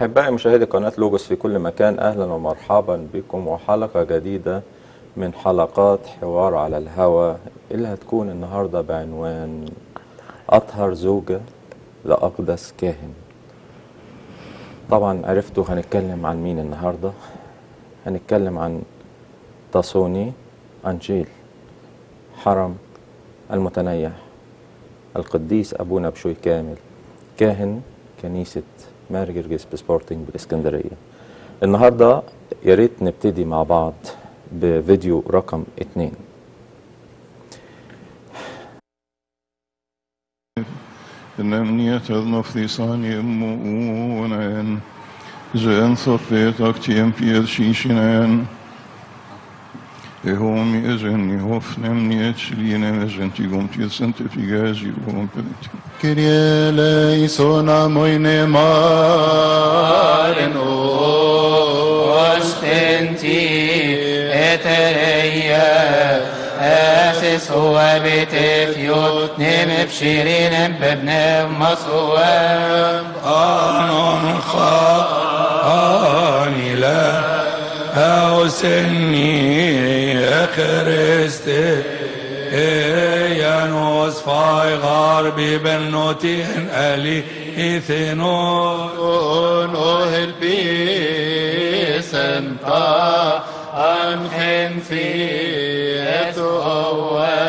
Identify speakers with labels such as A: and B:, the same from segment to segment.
A: أحبائي مشاهدي قناة لوجوس في كل مكان أهلا ومرحبا بكم وحلقة جديدة من حلقات حوار على الهوى اللي هتكون النهاردة بعنوان أطهر زوجة لأقدس كاهن طبعا عرفتوا هنتكلم عن مين النهاردة هنتكلم عن تصوني أنجيل حرم المتنيح القديس أبونا بشوي كامل كاهن كنيسة ماري جرجس بسبورتنج بالإسكندرية النهاردة يا ريت نبتدي مع بعض بفيديو رقم اتنين
B: Nämligen of the sanjemonen, Zen sofet aktien pied shishinen, Ehom jezen i hof nemniet sline jezen tigom til santifigazi vom pedet.
C: Kyrie eleison amoine maren
D: ostenti etereia اسس هو بتفيوت نم بشيرين ببنم مصوام
E: قانون خاني لا أو سني خرستي يانوس فاي غاربي بنوتين ألي إثنون
C: ohel bisen ta anhen fi etu owe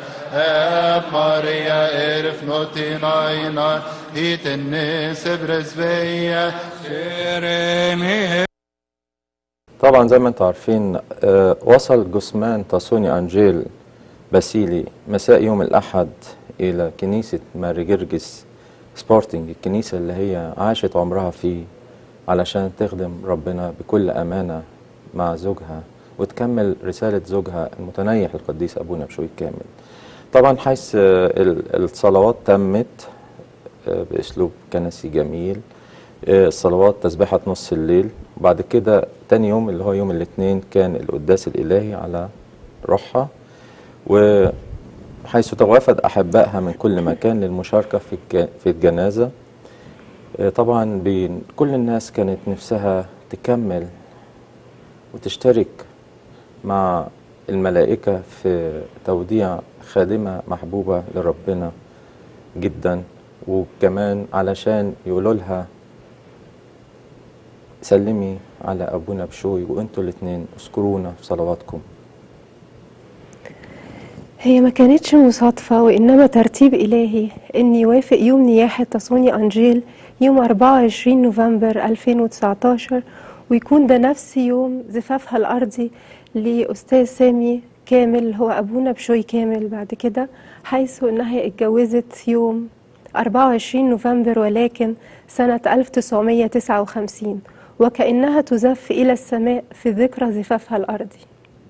C: Maria erf notin aina iten sebrez veya
E: شيريني
A: طبعا زي ما انتم عارفين آه، وصل جثمان تصوني أنجيل باسيلي مساء يوم الأحد إلى كنيسة ماري جرجس سبورتنج الكنيسة اللي هي عاشت عمرها فيه علشان تخدم ربنا بكل أمانة مع زوجها وتكمل رسالة زوجها المتنيح القديس أبونا بشوي كامل طبعا حيث آه، ال- الصلوات تمت آه، بأسلوب كنسي جميل آه، الصلوات تسبيحة نص الليل وبعد كده تاني يوم اللي هو يوم الاثنين كان القداس الإلهي على روحها وحيث توافد أحبائها من كل مكان للمشاركة في الج- في الجنازة آه، طبعا بين كل الناس كانت نفسها تكمل وتشترك مع الملائكة في توديع خادمة محبوبة لربنا جدا وكمان علشان يقولوا لها سلمي على أبونا بشوي وانتوا الاتنين اذكرونا في صلواتكم
F: هي ما كانتش مصادفة وإنما ترتيب إلهي إن يوافق يوم نياحة تصوني أنجيل يوم 24 نوفمبر 2019 ويكون ده نفس يوم زفافها الأرضي لأستاذ سامي كامل هو أبونا بشوي كامل بعد كده حيث إنها اتجوزت يوم 24 نوفمبر ولكن سنة 1959 وكأنها تزف إلى السماء في ذكرى زفافها الأرضي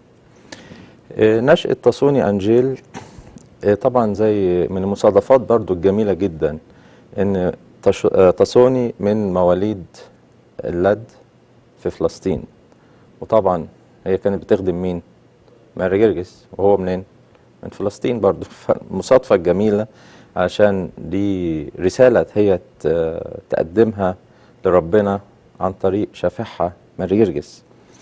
A: آه، نشأة تصوني أنجيل آه، طبعا زي من المصادفات برضو الجميلة جدا ان تش- آه، تصوني من مواليد اللد في فلسطين وطبعا هي كانت بتخدم مين ماري جرجس وهو منين من فلسطين برضو فالمصادفة الجميلة عشان دي رسالة هي ت- تقدمها لربنا عن طريق شافعها ماري جرجس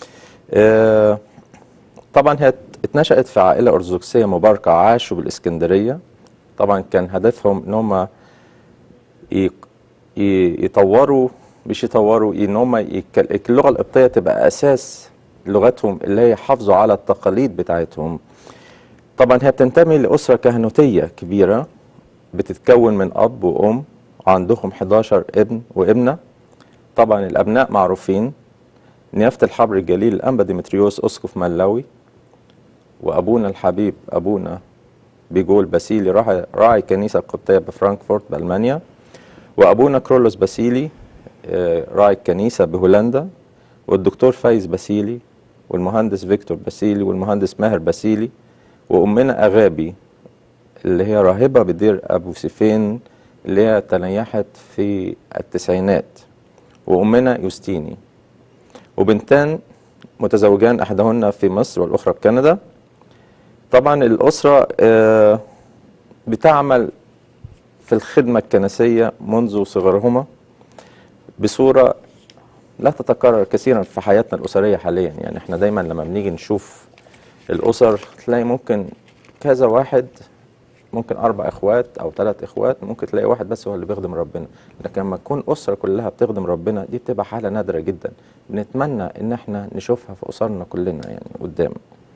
A: آه، طبعا هي اتنشأت في عائلة أرثوذكسية مباركة عاشوا بالإسكندرية طبعا كان هدفهم إن هم ي- ي- يطوروا مش يطوروا إن هم يك- اللغة القبطية تبقى أساس لغتهم اللي هي يحافظوا على التقاليد بتاعتهم طبعا هي بتنتمي لأسرة كهنوتية كبيرة بتتكون من أب وأم وعندهم 11 ابن وابنة طبعا الأبناء معروفين نيافة الحبر الجليل الأنبا ديمتريوس أسقف ملاوي وأبونا الحبيب أبونا بيجول باسيلي راعي, راعي الكنيسة القبطية بفرانكفورت بألمانيا وأبونا كرولوس باسيلي آه، راعي الكنيسة بهولندا والدكتور فايز باسيلي والمهندس فيكتور باسيلي والمهندس ماهر باسيلي وأمنا أغابي اللي هي راهبة بدير أبو سيفين اللي هي تنيحت في التسعينات وأمنا يوستيني وبنتان متزوجان احدهن في مصر والاخرى في كندا طبعا الاسره آه، بتعمل في الخدمه الكنسيه منذ صغرهما بصوره لا تتكرر كثيرا في حياتنا الأسرية حاليا يعني احنا دايما لما بنيجي نشوف الأسر تلاقي ممكن كذا واحد ممكن أربع إخوات أو ثلاث إخوات ممكن تلاقي واحد بس هو اللي بيخدم ربنا لكن لما تكون أسرة كلها بتخدم ربنا دي بتبقى حالة نادرة جدا بنتمنى إن احنا نشوفها في أسرنا كلنا يعني قدام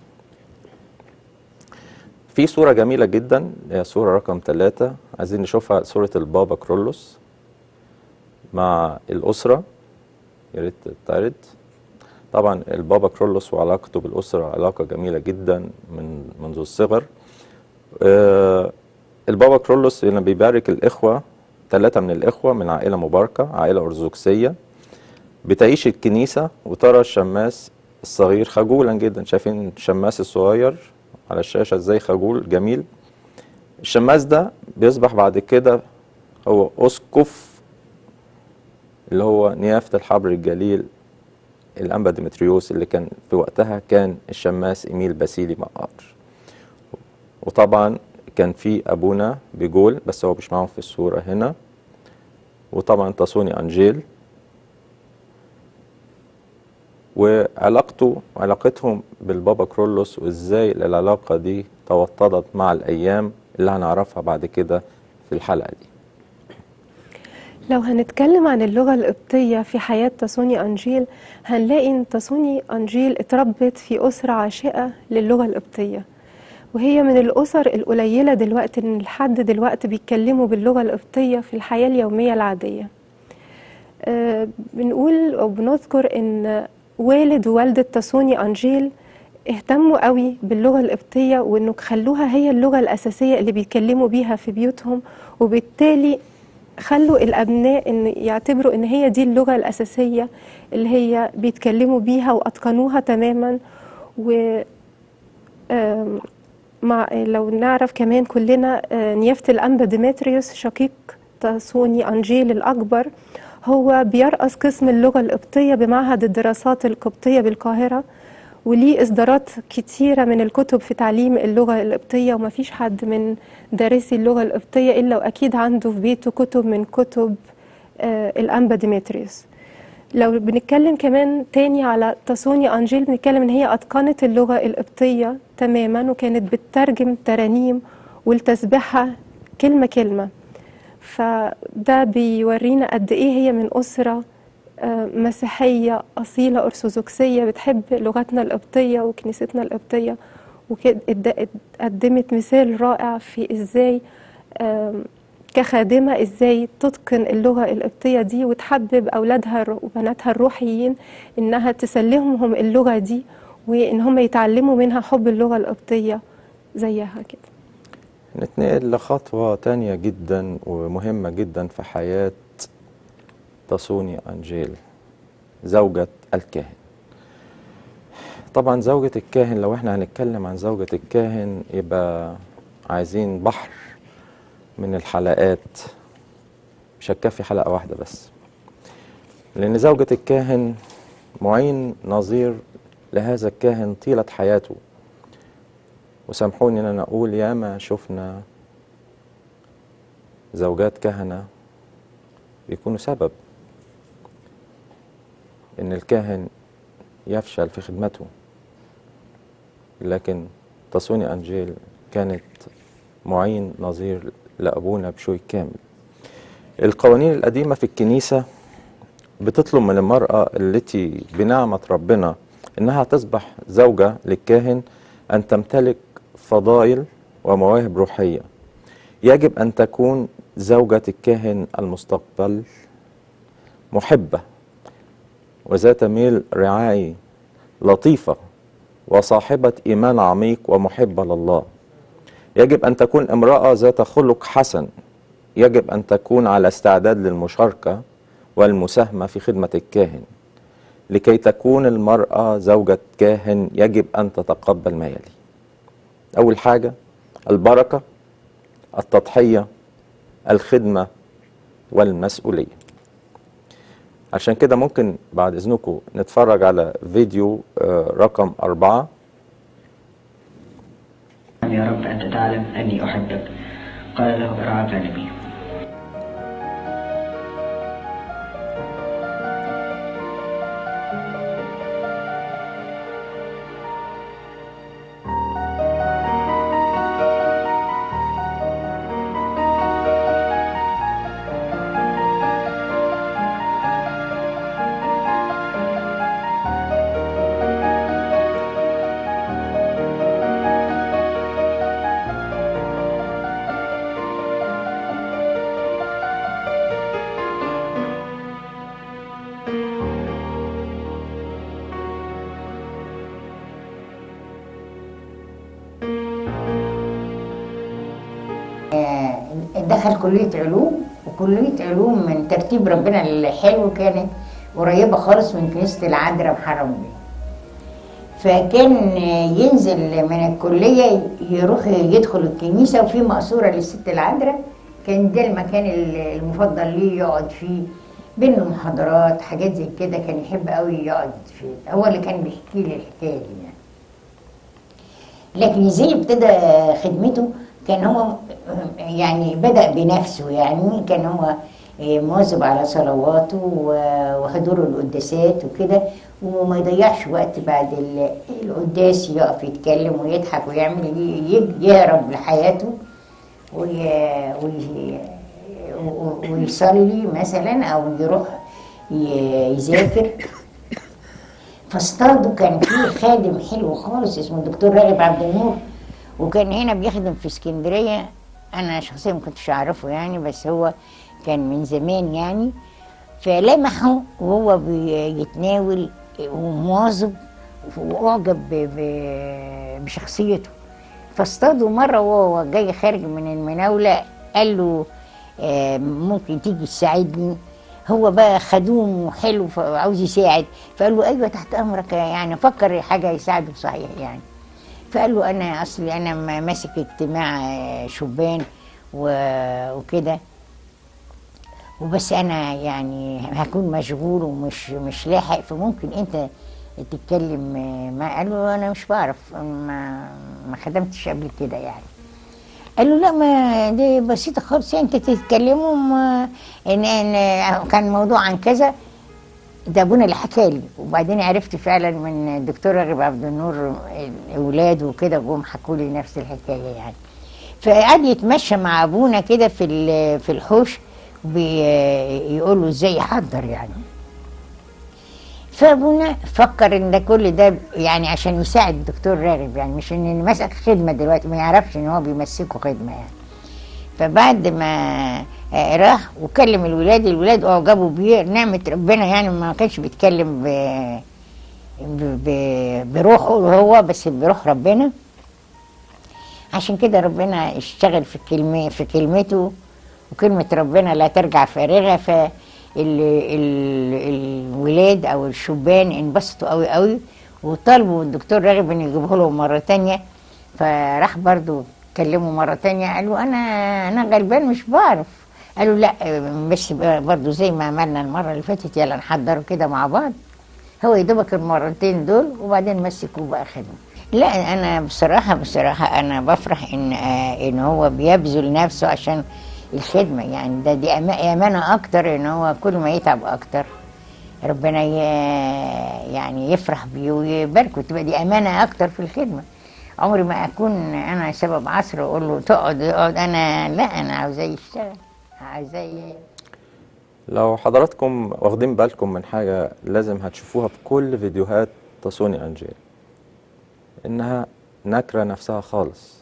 A: في صورة جميلة جدا هي صورة رقم ثلاثة عايزين نشوفها صورة البابا كرولوس مع الأسرة يا ريت تتعرض طبعا البابا كرولوس وعلاقته بالأسرة علاقة جميلة جدا من منذ الصغر آه، البابا كرولوس هنا بيبارك الإخوة ثلاثة من الإخوة من عائلة مباركة عائلة أرثوذكسية بتعيش الكنيسة وترى الشماس الصغير خجولا جدا شايفين الشماس الصغير على الشاشة ازاي خجول جميل الشماس ده بيصبح بعد كده هو أسقف اللي هو نيافة الحبر الجليل الأنبا ديمتريوس اللي كان في وقتها كان الشماس إيميل باسيلي مقار وطبعا كان في أبونا بيجول بس هو مش معاهم في الصورة هنا وطبعا تصوني أنجيل وعلاقته علاقتهم بالبابا كرولوس وازاي العلاقة دي توطدت مع الأيام اللي هنعرفها بعد كده في الحلقة دي
F: لو هنتكلم عن اللغة القبطية في حياة تاسوني أنجيل هنلاقي إن تاسوني أنجيل اتربت في أسرة عاشقة للغة القبطية وهي من الأسر القليلة دلوقتي إن لحد دلوقتي بيتكلموا باللغة القبطية في الحياة اليومية العادية آه، بنقول أو بنذكر إن والد ووالدة تاسوني أنجيل اهتموا قوي باللغة القبطية وإنه خلوها هي اللغة الأساسية اللي بيتكلموا بيها في بيوتهم وبالتالي خلوا الأبناء إن يعتبروا إن هي دي اللغة الأساسية اللي هي بيتكلموا بيها وأتقنوها تماما و آم، مع لو نعرف كمان كلنا آه، نيافة الأنبا ديمتريوس شقيق تاسوني أنجيل الأكبر هو بيرأس قسم اللغة القبطية بمعهد الدراسات القبطية بالقاهرة وليه إصدارات كتيرة من الكتب في تعليم اللغة القبطية وما فيش حد من دارسي اللغة القبطية إلا وأكيد عنده في بيته كتب من كتب آه، الأنبا ديمتريوس لو بنتكلم كمان تاني على تاسوني أنجيل بنتكلم إن هي أتقنت اللغة القبطية تماما وكانت بتترجم ترانيم والتسبحة كلمة كلمة فده بيورينا قد إيه هي من أسرة آه، مسيحية أصيلة أرثوذكسية بتحب لغتنا القبطية وكنيستنا القبطية وقدمت مثال رائع في إزاي آم، كخادمة إزاي تتقن اللغة القبطية دي وتحبب أولادها الر- وبناتها الروحيين إنها تسلمهم اللغة دي وإن هم يتعلموا منها حب اللغة القبطية زيها كده
A: نتنقل لخطوة تانية جدا ومهمة جدا في حياة تصوني أنجيل زوجة الكاهن طبعا زوجة الكاهن لو احنا هنتكلم عن زوجة الكاهن يبقى عايزين بحر من الحلقات مش هتكفي حلقة واحدة بس لأن زوجة الكاهن معين نظير لهذا الكاهن طيلة حياته وسامحوني ان انا اقول ياما شفنا زوجات كهنة بيكونوا سبب ان الكاهن يفشل في خدمته لكن تصوني انجيل كانت معين نظير لابونا بشوي كامل القوانين القديمة في الكنيسة بتطلب من المرأة التي بنعمة ربنا انها تصبح زوجة للكاهن ان تمتلك فضائل ومواهب روحية يجب أن تكون زوجة الكاهن المستقبل محبة وذات ميل رعاي لطيفة وصاحبة إيمان عميق ومحبة لله يجب أن تكون امرأة ذات خلق حسن يجب أن تكون على استعداد للمشاركة والمساهمة في خدمة الكاهن لكي تكون المرأة زوجة كاهن يجب أن تتقبل ما يلي أول حاجة البركة التضحية الخدمة والمسؤولية عشان كده ممكن بعد إذنكم نتفرج على فيديو آه، رقم أربعة
G: يا رب أنت تعلم أني أحبك قال له ارعى غنمي
H: دخل كلية علوم وكلية علوم من ترتيب ربنا الحلو كانت قريبة خالص من كنيسة العذراء محرم بيه فكان ينزل من الكلية يروح يدخل الكنيسة وفي مقصورة للست العذراء كان ده المكان المفضل ليه يقعد فيه بين المحاضرات حاجات زي كده كان يحب قوي يقعد فيه هو اللي كان بيحكي لي الحكاية دي يعني لكن ازاي ابتدى خدمته كان هو يعني بدأ بنفسه يعني كان هو مواظب على صلواته و- وحضور القداسات وكده وما يضيعش وقت بعد ال- القداس يقف يتكلم ويضحك ويعمل ي- ي- يهرب لحياته وي- وي- و- ويصلي مثلا او يروح ي- يذاكر فاصطادوا كان في خادم حلو خالص اسمه الدكتور راغب عبد النور وكان هنا بيخدم في اسكندريه انا شخصيا ما كنتش اعرفه يعني بس هو كان من زمان يعني فلمحه وهو بيتناول ومواظب واعجب ب- ب- بشخصيته فاصطادوا مره وهو جاي خارج من المناوله قال له آه، ممكن تيجي تساعدني هو بقى خدوم وحلو وعاوز يساعد فقال له ايوه تحت امرك يعني فكر حاجه يساعده صحيح يعني فقال له انا اصلي انا م- ماسك اجتماع آه، شبان و- وكده وبس انا يعني هكون مشغول ومش مش لاحق فممكن انت تتكلم آه، ما قال له انا مش بعرف ما ما خدمتش قبل كده يعني قال له لا ما دي بسيطة خالص يعني انت تتكلموا ما ان ان كان الموضوع عن كذا ده ابونا اللي حكى لي وبعدين عرفت فعلا من الدكتور راغب عبد النور الاولاد وكده جم حكوا لي نفس الحكايه يعني فقعد يتمشى مع ابونا كده في ال- في الحوش بيقول له ازاي يحضر يعني فابونا فكر ان ده كل ده يعني عشان يساعد الدكتور راغب يعني مش ان مسك خدمه دلوقتي ما يعرفش ان هو بيمسكه خدمه يعني فبعد ما آه، راح وكلم الولاد الولاد اعجبوا بيه نعمه ربنا يعني ما كانش بيتكلم ب... ب... ب... بروحه هو بس بروح ربنا عشان كده ربنا اشتغل في كلمه في كلمته وكلمه ربنا لا ترجع فارغه ف ال... ال... الولاد او الشبان انبسطوا قوي قوي وطالبوا الدكتور راغب ان يجيبه لهم مره تانية فراح برضو كلمه مره تانية قال له انا انا غلبان مش بعرف قالوا لا بس برضو زي ما عملنا المره اللي فاتت يلا نحضره كده مع بعض هو يا دوبك المرتين دول وبعدين مسكوه بقى خدمه لا انا بصراحه بصراحه انا بفرح ان آه ان هو بيبذل نفسه عشان الخدمه يعني ده دي أما- امانه اكتر ان هو كل ما يتعب اكتر ربنا ي- يعني يفرح بيه ويباركه تبقى دي امانه اكتر في الخدمه عمري ما اكون انا سبب عصر واقول له تقعد اقعد انا لا انا عاوزاه يشتغل عاوزاه ي-
A: لو حضراتكم واخدين بالكم من حاجة لازم هتشوفوها في كل فيديوهات تصوني أنجيل إنها نكرة نفسها خالص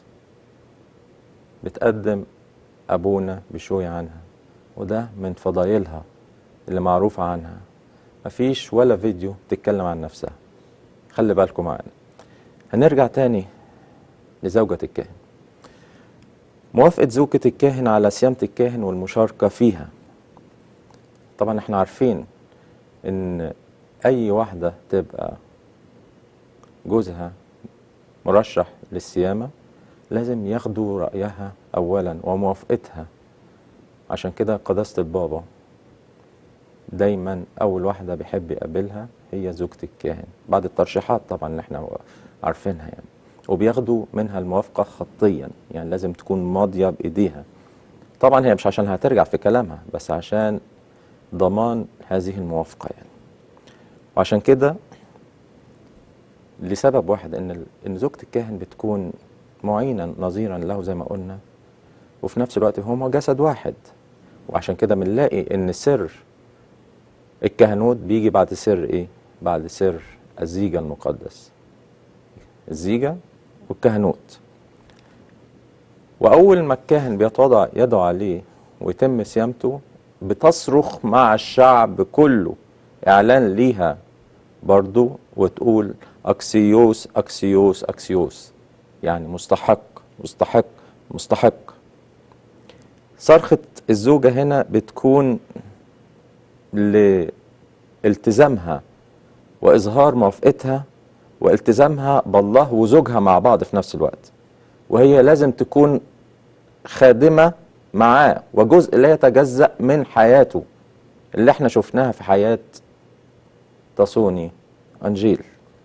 A: بتقدم أبونا بشوي عنها وده من فضايلها اللي معروفة عنها مفيش ولا فيديو تتكلم عن نفسها خلي بالكم معانا هنرجع تاني لزوجة الكاهن موافقة زوجة الكاهن على صيامة الكاهن والمشاركة فيها طبعا احنا عارفين ان اي واحدة تبقى جوزها مرشح للصيامة لازم ياخدوا رأيها اولا وموافقتها عشان كده قداسة البابا دايما اول واحدة بيحب يقابلها هي زوجة الكاهن بعد الترشيحات طبعا اللي احنا عارفينها يعني وبياخدوا منها الموافقة خطيا يعني لازم تكون ماضية بإيديها طبعا هي مش عشان هترجع في كلامها بس عشان ضمان هذه الموافقة يعني وعشان كده لسبب واحد ان ال- ان زوجة الكاهن بتكون معينا نظيرا له زي ما قلنا وفي نفس الوقت هما جسد واحد وعشان كده بنلاقي ان سر الكهنوت بيجي بعد سر ايه بعد سر الزيجة المقدس الزيجة والكهنوت وأول ما الكاهن بيتوضع يده عليه ويتم صيامته بتصرخ مع الشعب كله إعلان ليها برضو وتقول أكسيوس أكسيوس أكسيوس يعني مستحق مستحق مستحق صرخة الزوجة هنا بتكون لالتزامها وإظهار موافقتها والتزامها بالله وزوجها مع بعض في نفس الوقت وهي لازم تكون خادمة معاه وجزء لا يتجزأ من حياته اللي احنا شفناها في حياة تصوني أنجيل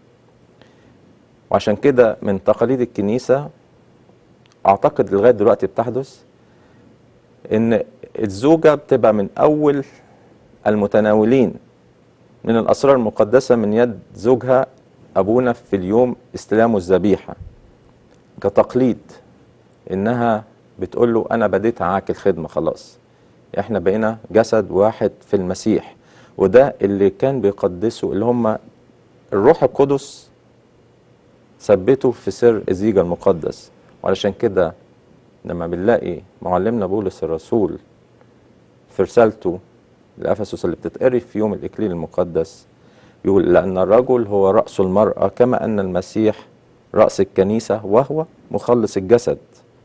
A: وعشان كده من تقاليد الكنيسة أعتقد لغاية دلوقتي بتحدث إن الزوجة بتبقى من أول المتناولين من الأسرار المقدسة من يد زوجها أبونا في اليوم استلامه الذبيحة كتقليد إنها بتقول له أنا بديت معاك الخدمة خلاص إحنا بقينا جسد واحد في المسيح وده اللي كان بيقدسه اللي هم الروح القدس ثبته في سر الزيجة المقدس وعلشان كده لما بنلاقي معلمنا بولس الرسول في رسالته لأفسس اللي بتتقري في يوم الإكليل المقدس يقول لأن الرجل هو رأس المرأة كما أن المسيح رأس الكنيسة وهو مخلص الجسد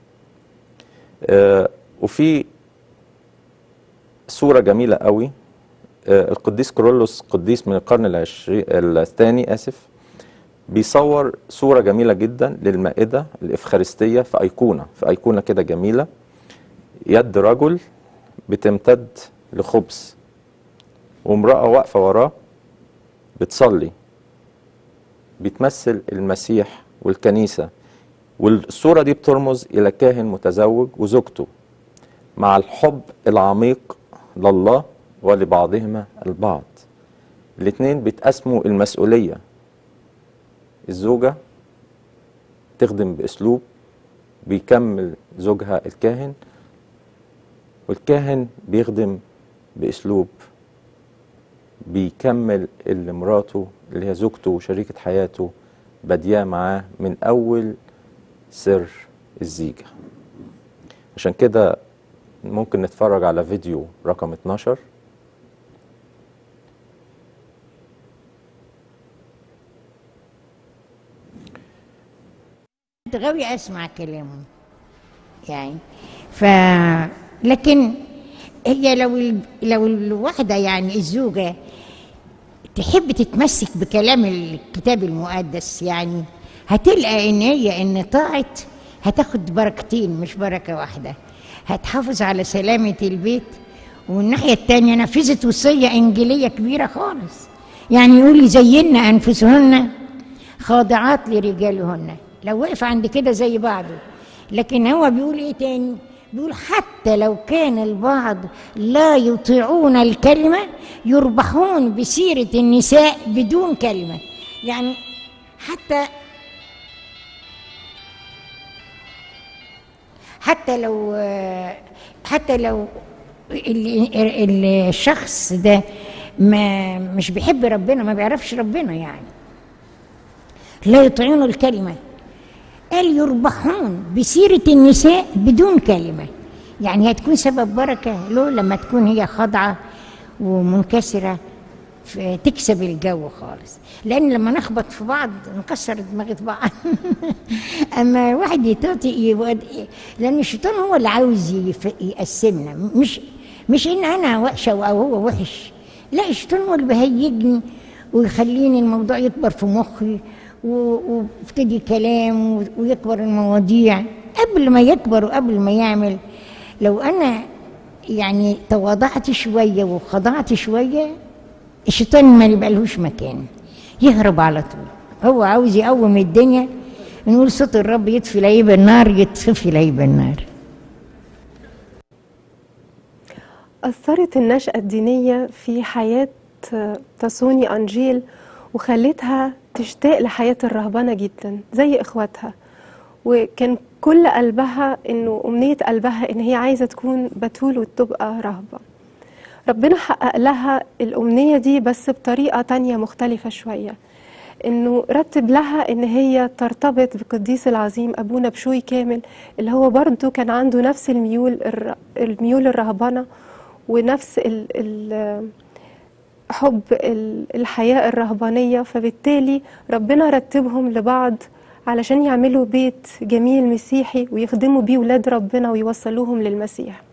A: آه وفي صورة جميلة قوي آه القديس كرولوس قديس من القرن العشرين الثاني آسف بيصور صورة جميلة جدا للمائدة الإفخارستية في أيقونة في أيقونة كده جميلة يد رجل بتمتد لخبز وامرأة واقفة وراه بتصلي بتمثل المسيح والكنيسة والصورة دي بترمز إلى كاهن متزوج وزوجته مع الحب العميق لله ولبعضهما البعض الاتنين بيتقاسموا المسؤولية الزوجة تخدم بأسلوب بيكمل زوجها الكاهن والكاهن بيخدم بأسلوب بيكمل اللي مراته اللي هي زوجته وشريكة حياته بادياه معاه من أول سر الزيجة عشان كده ممكن نتفرج على فيديو رقم 12
H: غاوي اسمع كلامه يعني ف لكن هي لو ال... لو الواحده يعني الزوجه تحب تتمسك بكلام الكتاب المقدس يعني هتلقى ان هي ان طاعت هتاخد بركتين مش بركه واحده هتحافظ على سلامه البيت والناحيه التانيه نفذت وصيه انجيليه كبيره خالص يعني يقول زينا انفسهن خاضعات لرجالهن لو وقف عند كده زي بعضه لكن هو بيقول ايه تاني بيقول حتى لو كان البعض لا يطيعون الكلمة يربحون بسيرة النساء بدون كلمة يعني حتى حتى لو حتى لو الشخص ده ما مش بيحب ربنا ما بيعرفش ربنا يعني لا يطيعون الكلمه قال يربحون بسيرة النساء بدون كلمة يعني هتكون سبب بركة له لما تكون هي خاضعة ومنكسرة تكسب الجو خالص لأن لما نخبط في بعض نكسر دماغة بعض أما واحد يتعطي لأن الشيطان هو اللي عاوز يقسمنا مش مش إن أنا وحشة أو هو وحش لا الشيطان هو اللي بيهيجني ويخليني الموضوع يكبر في مخي وابتدي كلام ويكبر المواضيع قبل ما يكبر وقبل ما يعمل لو انا يعني تواضعت شويه وخضعت شويه الشيطان ما يبقالهوش مكان يهرب على طول هو عاوز يقوم الدنيا نقول صوت الرب يطفي لعيب النار يطفي لعيب النار
F: أثرت النشأة الدينية في حياة تاسوني أنجيل وخلتها تشتاق لحياة الرهبنة جدا زي إخواتها وكان كل قلبها إنه أمنية قلبها إن هي عايزة تكون بتول وتبقى رهبة ربنا حقق لها الأمنية دي بس بطريقة تانية مختلفة شوية إنه رتب لها إن هي ترتبط بقديس العظيم أبونا بشوي كامل اللي هو برضه كان عنده نفس الميول الميول الرهبنة ونفس ال ال حب الحياة الرهبانية فبالتالي ربنا رتبهم لبعض علشان يعملوا بيت جميل مسيحي ويخدموا بيه ولاد ربنا ويوصلوهم للمسيح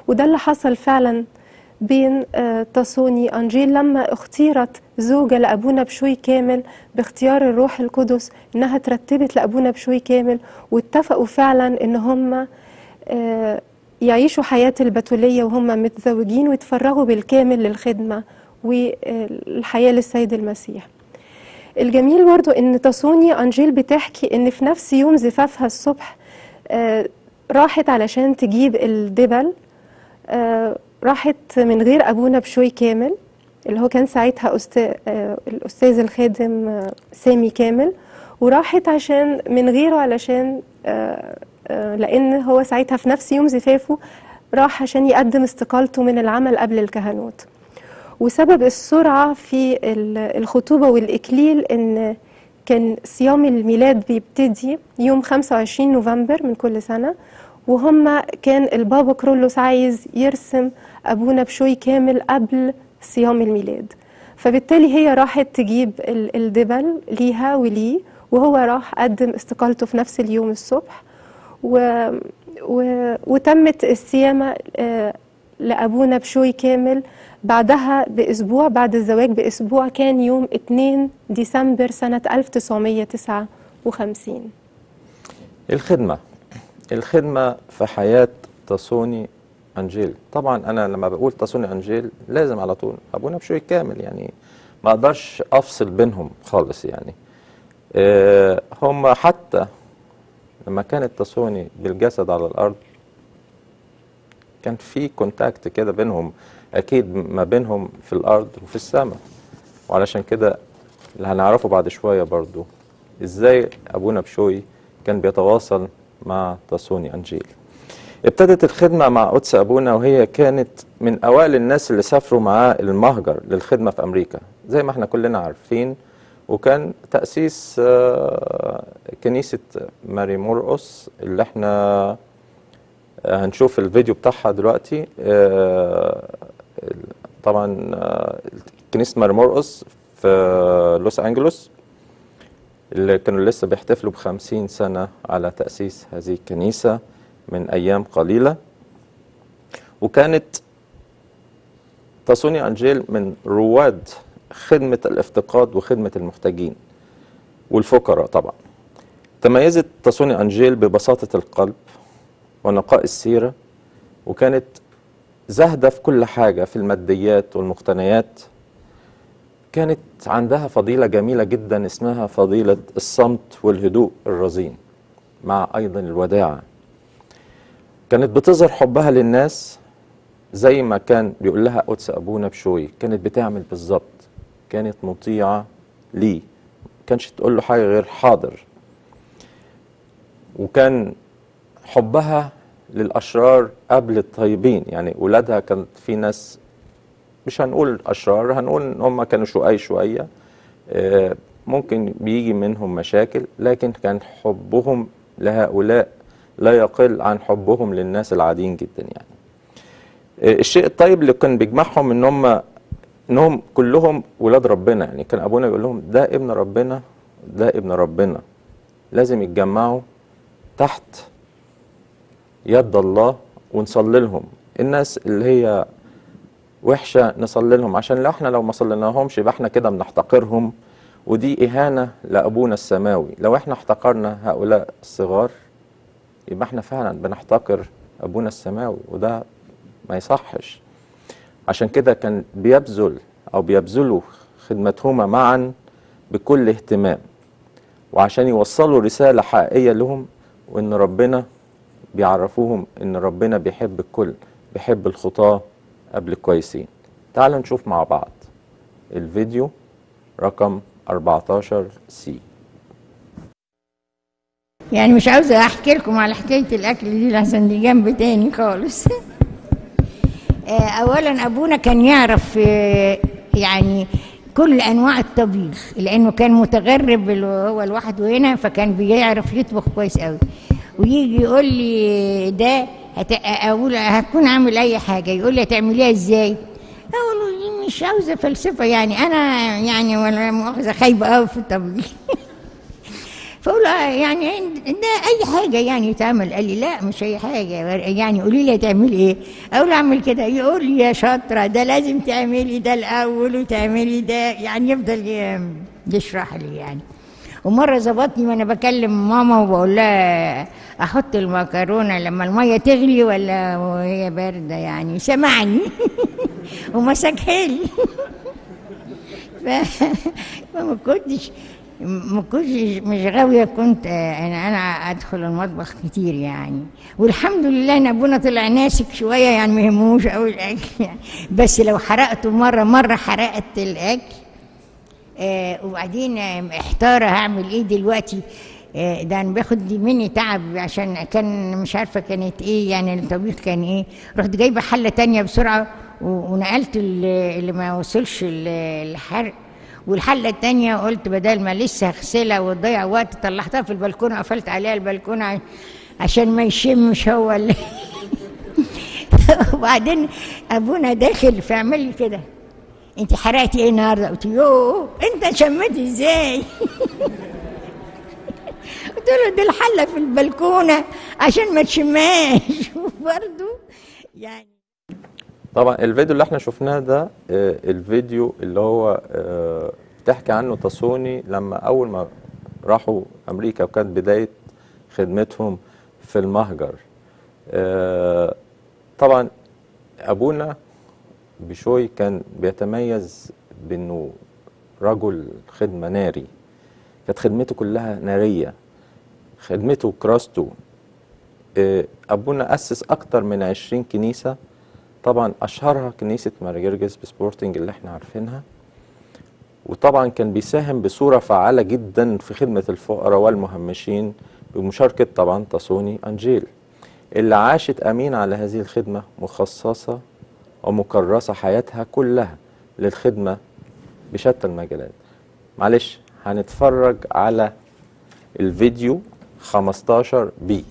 F: وده اللي حصل فعلا بين آه، تصوني أنجيل لما اختيرت زوجة لأبونا بشوي كامل باختيار الروح القدس إنها ترتبت لأبونا بشوي كامل واتفقوا فعلا إن هم آه، يعيشوا حياة البتولية وهم متزوجين ويتفرغوا بالكامل للخدمة والحياة للسيد المسيح الجميل برضو ان تصوني انجيل بتحكي ان في نفس يوم زفافها الصبح آه، راحت علشان تجيب الدبل آه، راحت من غير ابونا بشوي كامل اللي هو كان ساعتها أستاذ الاستاذ الخادم آه، سامي كامل وراحت عشان من غيره علشان آه، آه، لان هو ساعتها في نفس يوم زفافه راح عشان يقدم استقالته من العمل قبل الكهنوت وسبب السرعة في ال- الخطوبة والإكليل إن كان صيام الميلاد بيبتدي يوم 25 نوفمبر من كل سنة وهم كان البابا كرولوس عايز يرسم أبونا بشوي كامل قبل صيام الميلاد فبالتالي هي راحت تجيب ال- الدبل ليها وليه وهو راح قدم استقالته في نفس اليوم الصبح و... و... وتمت الصيامة آه، لأبونا بشوي كامل بعدها بأسبوع بعد الزواج بأسبوع كان يوم 2 ديسمبر سنة 1959
A: الخدمة الخدمة في حياة تصوني أنجيل طبعا أنا لما بقول تصوني أنجيل لازم على طول أبونا بشوي كامل يعني ما أقدرش أفصل بينهم خالص يعني آه، هم حتى لما كانت تصوني بالجسد على الأرض كان في كونتاكت كده بينهم أكيد ما بينهم في الأرض وفي السماء وعلشان كده اللي هنعرفه بعد شوية برضو إزاي أبونا بشوي كان بيتواصل مع تصوني أنجيل ابتدت الخدمة مع قدس أبونا وهي كانت من أوائل الناس اللي سافروا معاه المهجر للخدمة في أمريكا زي ما احنا كلنا عارفين وكان تأسيس آه، كنيسة ماري مرقس اللي احنا آه، هنشوف الفيديو بتاعها دلوقتي آه، طبعا آه، كنيسة ماري مرقس في لوس أنجلوس اللي كانوا لسه بيحتفلوا بخمسين سنة على تأسيس هذه الكنيسة من أيام قليلة وكانت تصوني أنجيل من رواد خدمة الافتقاد وخدمة المحتاجين والفقراء طبعا تميزت تصوني أنجيل ببساطة القلب ونقاء السيرة وكانت زاهدة في كل حاجة في الماديات والمقتنيات كانت عندها فضيلة جميلة جدا اسمها فضيلة الصمت والهدوء الرزين مع أيضا الوداعة كانت بتظهر حبها للناس زي ما كان بيقول لها قدس أبونا بشوي كانت بتعمل بالظبط كانت مطيعة ليه كانش تقول له حاجة غير حاضر وكان حبها للأشرار قبل الطيبين يعني ولادها كان في ناس مش هنقول أشرار هنقول إن هم كانوا شقاي شوية آه، ممكن بيجي منهم مشاكل لكن كان حبهم لهؤلاء لا يقل عن حبهم للناس العاديين جدا يعني آه، الشيء الطيب اللي كان بيجمعهم ان هم انهم كلهم ولاد ربنا يعني كان ابونا يقول لهم ده ابن ربنا ده ابن ربنا لازم يتجمعوا تحت يد الله ونصلي لهم الناس اللي هي وحشه نصلي لهم عشان لو احنا لو ما صليناهمش يبقى احنا كده بنحتقرهم ودي اهانه لابونا السماوي لو احنا احتقرنا هؤلاء الصغار يبقى احنا فعلا بنحتقر ابونا السماوي وده ما يصحش عشان كده كان بيبذل او بيبذلوا خدمتهما معا بكل اهتمام وعشان يوصلوا رساله حقيقيه لهم وان ربنا بيعرفوهم ان ربنا بيحب الكل بيحب الخطاه قبل الكويسين تعالوا نشوف مع بعض الفيديو رقم 14 سي
H: يعني مش عاوزة أحكي لكم على حكاية الأكل دي لحسن دي جنب تاني خالص آه، أولا أبونا كان يعرف آه، يعني كل أنواع الطبيخ لأنه كان متغرب ال- هو لوحده هنا فكان بيعرف يطبخ كويس قوي ويجي يقول لي ده هت... أقول هتكون عامل أي حاجة يقول لي هتعمليها إزاي؟ أقول له مش عاوزة فلسفة يعني أنا يعني ولا مؤاخذة خايبة قوي في الطبيخ فاقول آه يعني ده اي حاجه يعني تعمل قال لي لا مش اي حاجه يعني قولي لي هتعملي ايه اقول له اعمل كده يقول لي يا شاطره ده لازم تعملي ده الاول وتعملي ده يعني يفضل ي- يشرح لي يعني ومره ظبطني وانا بكلم ماما وبقول لها احط المكرونه لما الميه تغلي ولا وهي بارده يعني سمعني ومسكها لي ف- فما كنتش ما كنتش مش غاوية كنت آه، أنا أنا أدخل المطبخ كتير يعني والحمد لله إن أبونا طلع ناسك شوية يعني ما يهموش أوي الأكل يعني بس لو حرقته مرة مرة حرقت الأكل آه وبعدين آه، محتارة هعمل إيه دلوقتي آه، ده أنا بياخد مني تعب عشان كان مش عارفة كانت إيه يعني الطبيخ كان إيه رحت جايبة حلة تانية بسرعة و- ونقلت اللي اللي ما وصلش ال- الحرق والحلة التانية قلت بدل ما لسه اغسلها وتضيع وقت طلعتها في البلكونة قفلت عليها البلكونة ع- عشان ما يشمش هو اللي وبعدين ابونا داخل فيعمل لي كده انت حرقتي ايه النهارده؟ قلت له يوه انت شميت ازاي؟ قلت له دي الحله في البلكونه عشان ما تشماش وبرضه يعني
A: طبعا الفيديو اللي احنا شفناه ده آه، الفيديو اللي هو آه، بتحكي عنه تصوني لما اول ما راحوا امريكا وكانت بدايه خدمتهم في المهجر آه، طبعا ابونا بشوي كان بيتميز بانه رجل خدمه ناري كانت خدمته كلها ناريه خدمته وكراسته آه، ابونا اسس اكتر من 20 كنيسه طبعا اشهرها كنيسه مارجرجس بسبورتنج اللي احنا عارفينها وطبعا كان بيساهم بصوره فعاله جدا في خدمه الفقراء والمهمشين بمشاركه طبعا تصوني انجيل اللي عاشت امين على هذه الخدمه مخصصه ومكرسه حياتها كلها للخدمه بشتى المجالات معلش هنتفرج على الفيديو 15 بي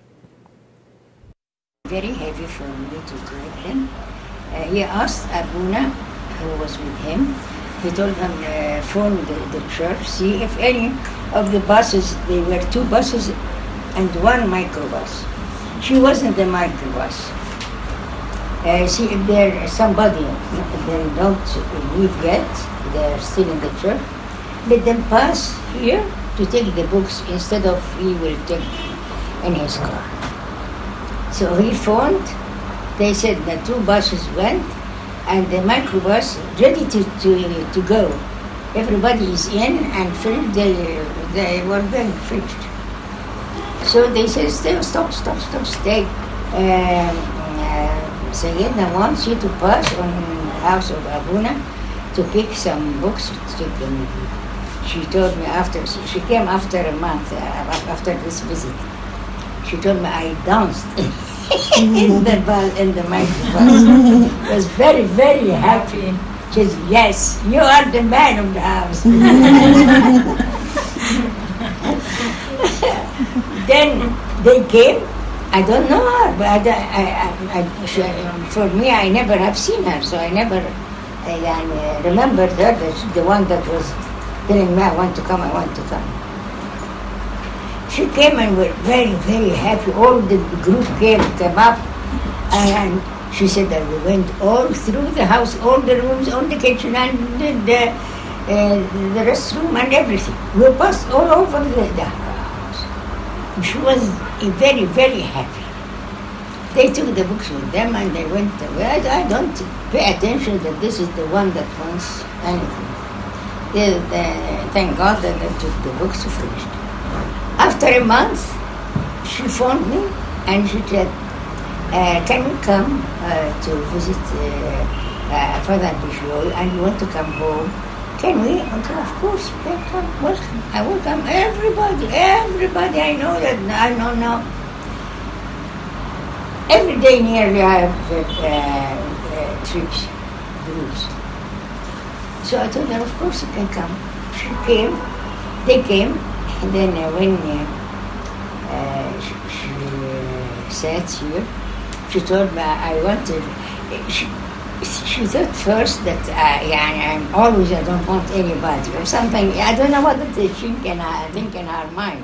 H: very heavy for me to drive him. Uh, he asked Abuna, who was with him, he told him, uh, phone the, the church, see if any of the buses, they were two buses and one microbus. She wasn't the microbus. Uh, see if there somebody, they don't leave yet, they're still in the church, let them pass here to take the books instead of he will take in his car. So he phoned. They said the two buses went, and the microbus ready to, to, to go. Everybody is in and finished. They, they were very finished. So they said, stay, stop, stop, stop, stay. Um, uh, Sayyidina wants you to pass on the house of Abuna to pick some books to take them with you. She told me after, she, she came after a month, uh, after this visit. She told me I danced in the bus, in the microphone. was very, very happy. She said, yes, you are the man of the house. then they came. I don't know her, but I, I, I, I, she, for me, I never have seen her, so I never I, uh, remembered her, the, the one that was telling me I want to come, I want to come. She came and were very, very happy. All the group came, came up, and she said that we went all through the house, all the rooms, all the kitchen, and the, the, uh, the restroom, and everything. We passed all over the, the house. She was very, very happy. They took the books with them and they went away. I, I don't pay attention that this is the one that wants anything. They, they, thank God that they took the books to finish. After a month, she phoned me and she said, uh, can we come uh, to visit uh, uh, Father Bishop and you want to come home? Can we? I said, of course, you can come. Welcome. I welcome everybody, everybody I know that I know now. Every day nearly I have uh, uh, trips, groups. So I told her, of course you can come. She came, they came, and then uh, when uh, uh, she, she uh, sat here, she told me I wanted, she, she thought first that uh, yeah, I'm always I don't want anybody or something. I don't know what the think in her, think in her mind.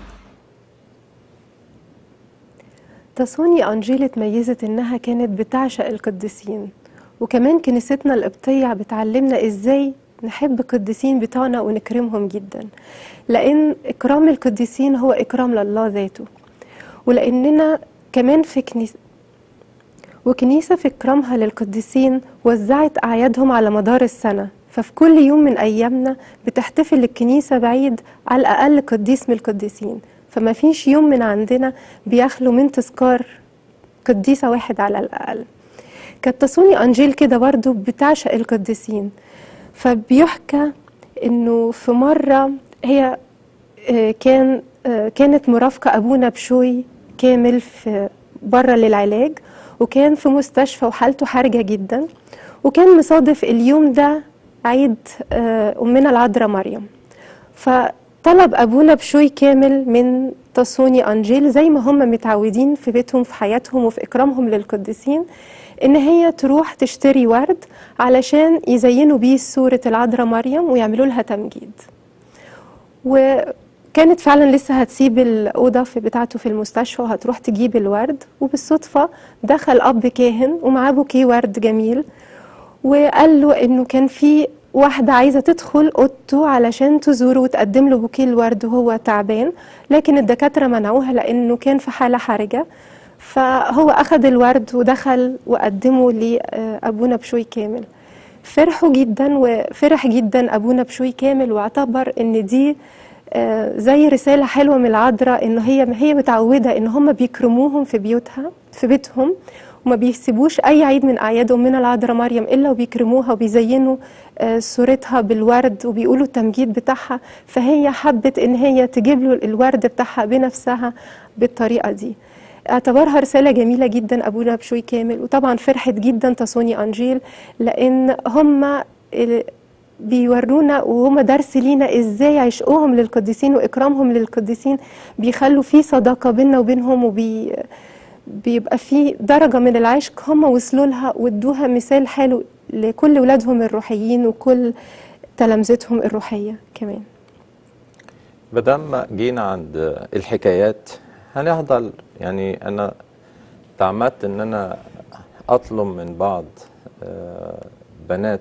F: تصوني أنجيل اتميزت إنها كانت بتعشق القديسين وكمان كنيستنا القبطية بتعلمنا إزاي نحب القديسين بتوعنا ونكرمهم جدا لأن إكرام القديسين هو إكرام لله ذاته ولأننا كمان في كنيسة وكنيسة في إكرامها للقديسين وزعت أعيادهم على مدار السنة ففي كل يوم من أيامنا بتحتفل الكنيسة بعيد على الأقل قديس من القديسين فما فيش يوم من عندنا بيخلو من تذكار قديسة واحد على الأقل كانت تصوني أنجيل كده برضو بتعشق القديسين فبيحكى إنه في مرة هي آه، كان آه، كانت مرافقة أبونا بشوي كامل في بره للعلاج وكان في مستشفى وحالته حرجة جدا وكان مصادف اليوم ده عيد آه، أمنا العذراء مريم فطلب أبونا بشوي كامل من تصوني أنجيل زي ما هم متعودين في بيتهم في حياتهم وفي إكرامهم للقديسين إن هي تروح تشتري ورد علشان يزينوا بيه صورة العذراء مريم ويعملوا لها تمجيد وكانت فعلا لسه هتسيب الأوضة في بتاعته في المستشفى وهتروح تجيب الورد وبالصدفة دخل أب كاهن ومعاه بوكيه ورد جميل وقال له إنه كان في واحدة عايزة تدخل أوضته علشان تزوره وتقدم له بوكيه الورد وهو تعبان لكن الدكاترة منعوها لأنه كان في حالة حرجة فهو أخذ الورد ودخل وقدمه لأبونا بشوي كامل فرحوا جدا وفرح جدا أبونا بشوي كامل واعتبر إن دي آه، زي رسالة حلوة من العذراء إن هي هي متعودة إن هم بيكرموهم في بيوتها في بيتهم وما بيسيبوش أي عيد من أعياد أمنا العذراء مريم إلا وبيكرموها وبيزينوا آه، صورتها بالورد وبيقولوا التمجيد بتاعها فهي حبت إن هي تجيب له الورد بتاعها بنفسها بالطريقة دي اعتبرها رسالة جميلة جدا أبونا بشوي كامل وطبعا فرحت جدا تصوني أنجيل لأن هم ال- بيورونا وهم درس لينا ازاي عشقهم للقديسين واكرامهم للقديسين بيخلوا في صداقه بيننا وبينهم وبي بيبقى في درجه من العشق هم وصلوا لها وادوها مثال حلو لكل ولادهم الروحيين وكل تلامذتهم الروحيه كمان
A: مادام جينا عند الحكايات هنفضل يعني انا تعمدت ان انا اطلب من بعض آه، بنات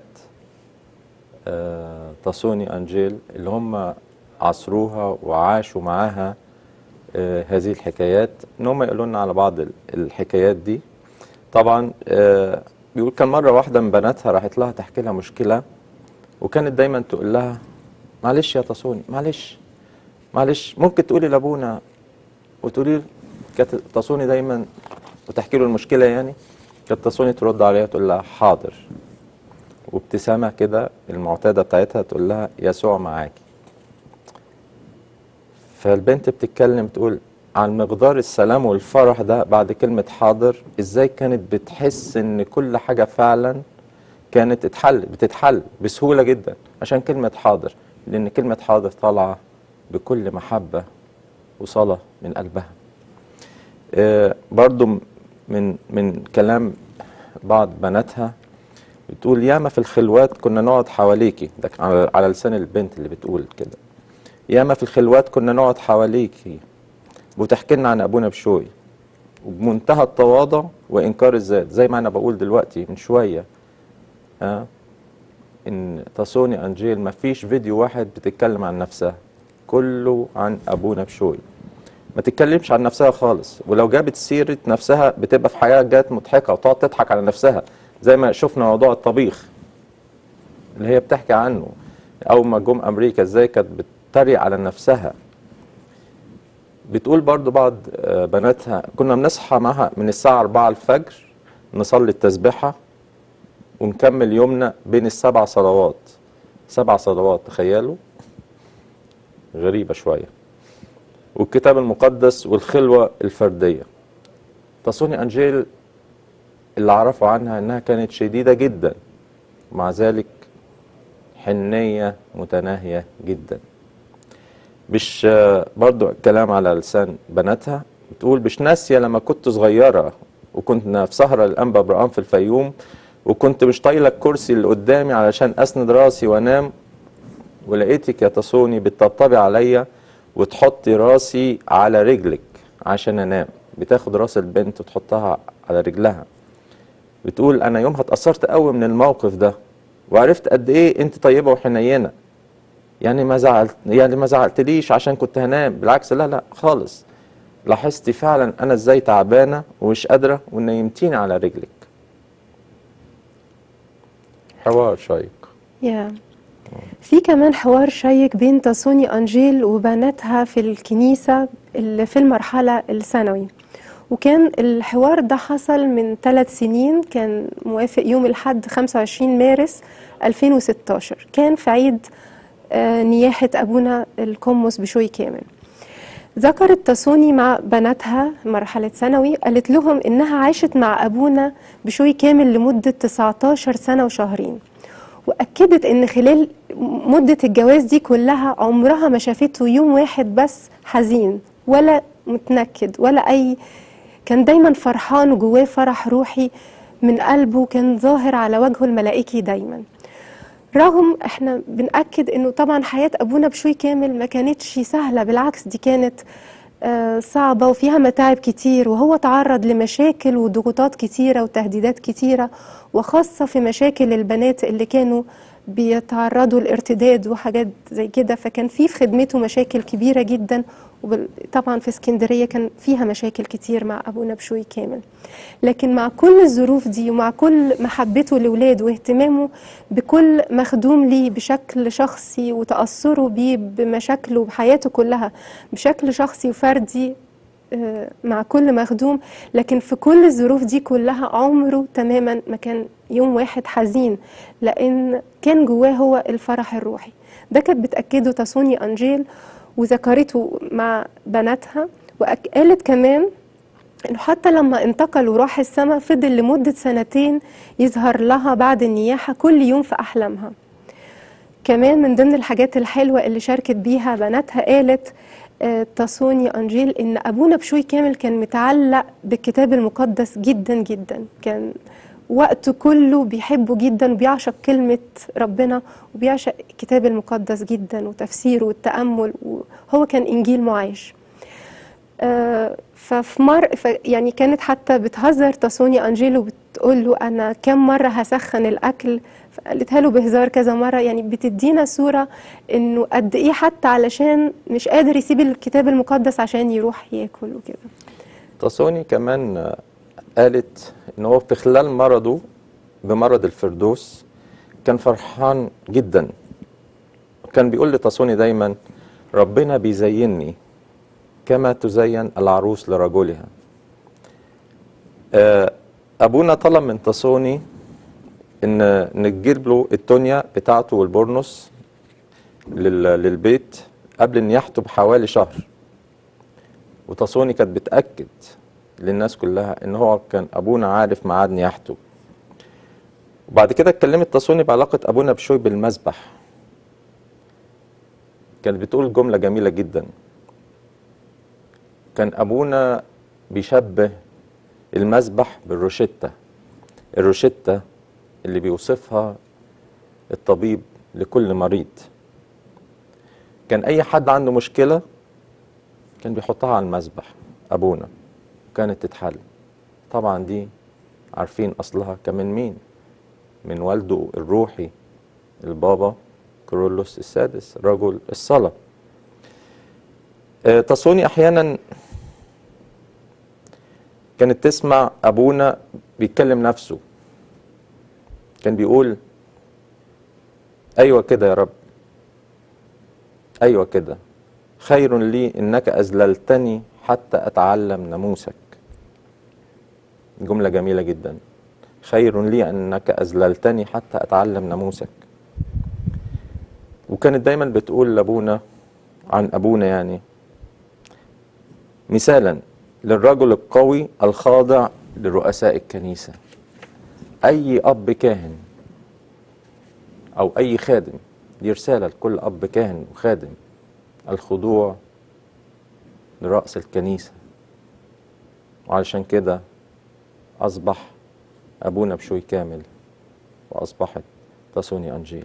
A: آه، تصوني انجيل اللي هم عصروها وعاشوا معاها آه، هذه الحكايات ان هم يقولوا لنا على بعض ال- الحكايات دي طبعا آه، بيقول كان مره واحده من بناتها راحت لها تحكي لها مشكله وكانت دايما تقول لها معلش يا تصوني معلش معلش ممكن تقولي لابونا وتقولي كانت تصوني دايما وتحكي له المشكله يعني كانت تصوني ترد عليها تقول لها حاضر وابتسامه كده المعتاده بتاعتها تقول لها يسوع معاكي فالبنت بتتكلم تقول عن مقدار السلام والفرح ده بعد كلمة حاضر ازاي كانت بتحس ان كل حاجة فعلا كانت تتحل بتتحل بسهولة جدا عشان كلمة حاضر لان كلمة حاضر طالعة بكل محبة وصلاة من قلبها آه، برضو من من كلام بعض بناتها بتقول ياما في الخلوات كنا نقعد حواليكي ده كان على, على لسان البنت اللي بتقول كده ياما في الخلوات كنا نقعد حواليكي وتحكي لنا عن ابونا بشوي وبمنتهى التواضع وانكار الذات زي ما انا بقول دلوقتي من شويه ها ان تصوني انجيل ما فيش فيديو واحد بتتكلم عن نفسها كله عن ابونا بشوي ما تتكلمش عن نفسها خالص ولو جابت سيره نفسها بتبقى في حاجات مضحكه وتقعد تضحك على نفسها زي ما شفنا موضوع الطبيخ اللي هي بتحكي عنه اول ما جم امريكا ازاي كانت بتتريق على نفسها بتقول برضو بعض آه، بناتها كنا بنصحى معها من الساعة 4 الفجر نصلي التسبيحة ونكمل يومنا بين السبع صلوات سبع صلوات تخيلوا غريبة شوية والكتاب المقدس والخلوة الفردية تصوني أنجيل اللي أعرفه عنها إنها كانت شديدة جدا مع ذلك حنية متناهية جدا مش آه، برضو كلام على لسان بناتها بتقول مش ناسية لما كنت صغيرة وكنا في سهرة الأنبا برقان في الفيوم وكنت مش طايله الكرسي اللي قدامي علشان اسند راسي وانام ولقيتك يا تصوني بتطبطبي عليا وتحطي راسي على رجلك عشان انام بتاخد راس البنت وتحطها على رجلها بتقول انا يومها اتاثرت قوي من الموقف ده وعرفت قد ايه انت طيبه وحنينه يعني ما زعلت يعني ما زعلتليش عشان كنت هنام بالعكس لا لا خالص لاحظتي فعلا انا ازاي تعبانه ومش قادره ونيمتيني على رجلك حوار شيق
F: يا في كمان حوار شيق بين تاسوني أنجيل وبناتها في الكنيسة اللي في المرحلة الثانوي وكان الحوار ده حصل من ثلاث سنين كان موافق يوم الحد 25 مارس 2016 كان في عيد آه، نياحة أبونا القمص بشوي كامل ذكرت تاسوني مع بناتها مرحلة ثانوي قالت لهم إنها عاشت مع أبونا بشوي كامل لمدة 19 سنة وشهرين وأكدت إن خلال مدة الجواز دي كلها عمرها ما شافته يوم واحد بس حزين ولا متنكد ولا أي كان دايما فرحان وجواه فرح روحي من قلبه كان ظاهر على وجهه الملائكي دايما رغم احنا بنأكد انه طبعا حياة ابونا بشوي كامل ما كانتش سهلة بالعكس دي كانت آه، صعبة وفيها متاعب كتير وهو تعرض لمشاكل وضغوطات كتيرة وتهديدات كتيرة وخاصة في مشاكل البنات اللي كانوا بيتعرضوا لارتداد وحاجات زي كده فكان في في خدمته مشاكل كبيرة جدا وطبعا في اسكندرية كان فيها مشاكل كتير مع أبونا بشوي كامل لكن مع كل الظروف دي ومع كل محبته لولاده واهتمامه بكل مخدوم ليه بشكل شخصي وتأثره بيه بمشاكله وبحياته كلها بشكل شخصي وفردي آه، مع كل مخدوم لكن في كل الظروف دي كلها عمره تماما ما كان يوم واحد حزين لأن كان جواه هو الفرح الروحي ده كانت بتأكده تاسوني أنجيل وذكرته مع بناتها وقالت كمان انه حتى لما انتقل وراح السماء فضل لمدة سنتين يظهر لها بعد النياحة كل يوم في أحلامها كمان من ضمن الحاجات الحلوة اللي شاركت بيها بناتها قالت آه، تاسوني أنجيل إن أبونا بشوي كامل كان متعلق بالكتاب المقدس جدا جدا كان وقته كله بيحبه جدا وبيعشق كلمة ربنا وبيعشق الكتاب المقدس جدا وتفسيره والتأمل وهو كان إنجيل معاش آه، ففي مر ف يعني كانت حتى بتهزر تاسوني انجيلو بتقول له انا كم مره هسخن الاكل فقالتها له بهزار كذا مره يعني بتدينا صوره انه قد ايه حتى علشان مش قادر يسيب الكتاب المقدس عشان يروح ياكل وكده
A: تصوني كمان آه، قالت ان هو في خلال مرضه بمرض الفردوس كان فرحان جدا كان بيقول لتصوني دايما ربنا بيزينني كما تزين العروس لرجلها آه، ابونا طلب من تصوني ان نجيب له التونيا بتاعته والبورنوس لل- للبيت قبل نياحته بحوالي شهر وتصوني كانت بتاكد للناس كلها ان هو كان ابونا عارف ميعاد نياحته وبعد كده اتكلمت تصوني بعلاقه ابونا بشوي بالمذبح كانت بتقول جمله جميله جدا كان ابونا بيشبه المذبح بالروشتة الروشتة اللي بيوصفها الطبيب لكل مريض كان اي حد عنده مشكلة كان بيحطها على المذبح ابونا وكانت تتحل طبعا دي عارفين اصلها كان من مين من والده الروحي البابا كرولوس السادس رجل الصلاه آه، تصوني احيانا كانت تسمع ابونا بيتكلم نفسه كان بيقول ايوه كده يا رب ايوه كده خير لي انك اذللتني حتى اتعلم ناموسك جمله جميله جدا خير لي انك اذللتني حتى اتعلم ناموسك وكانت دايما بتقول لابونا عن ابونا يعني مثالا للرجل القوي الخاضع لرؤساء الكنيسة أي أب كاهن أو أي خادم دي رسالة لكل أب كاهن وخادم الخضوع لرأس الكنيسة وعلشان كده أصبح أبونا بشوي كامل وأصبحت تصوني أنجيل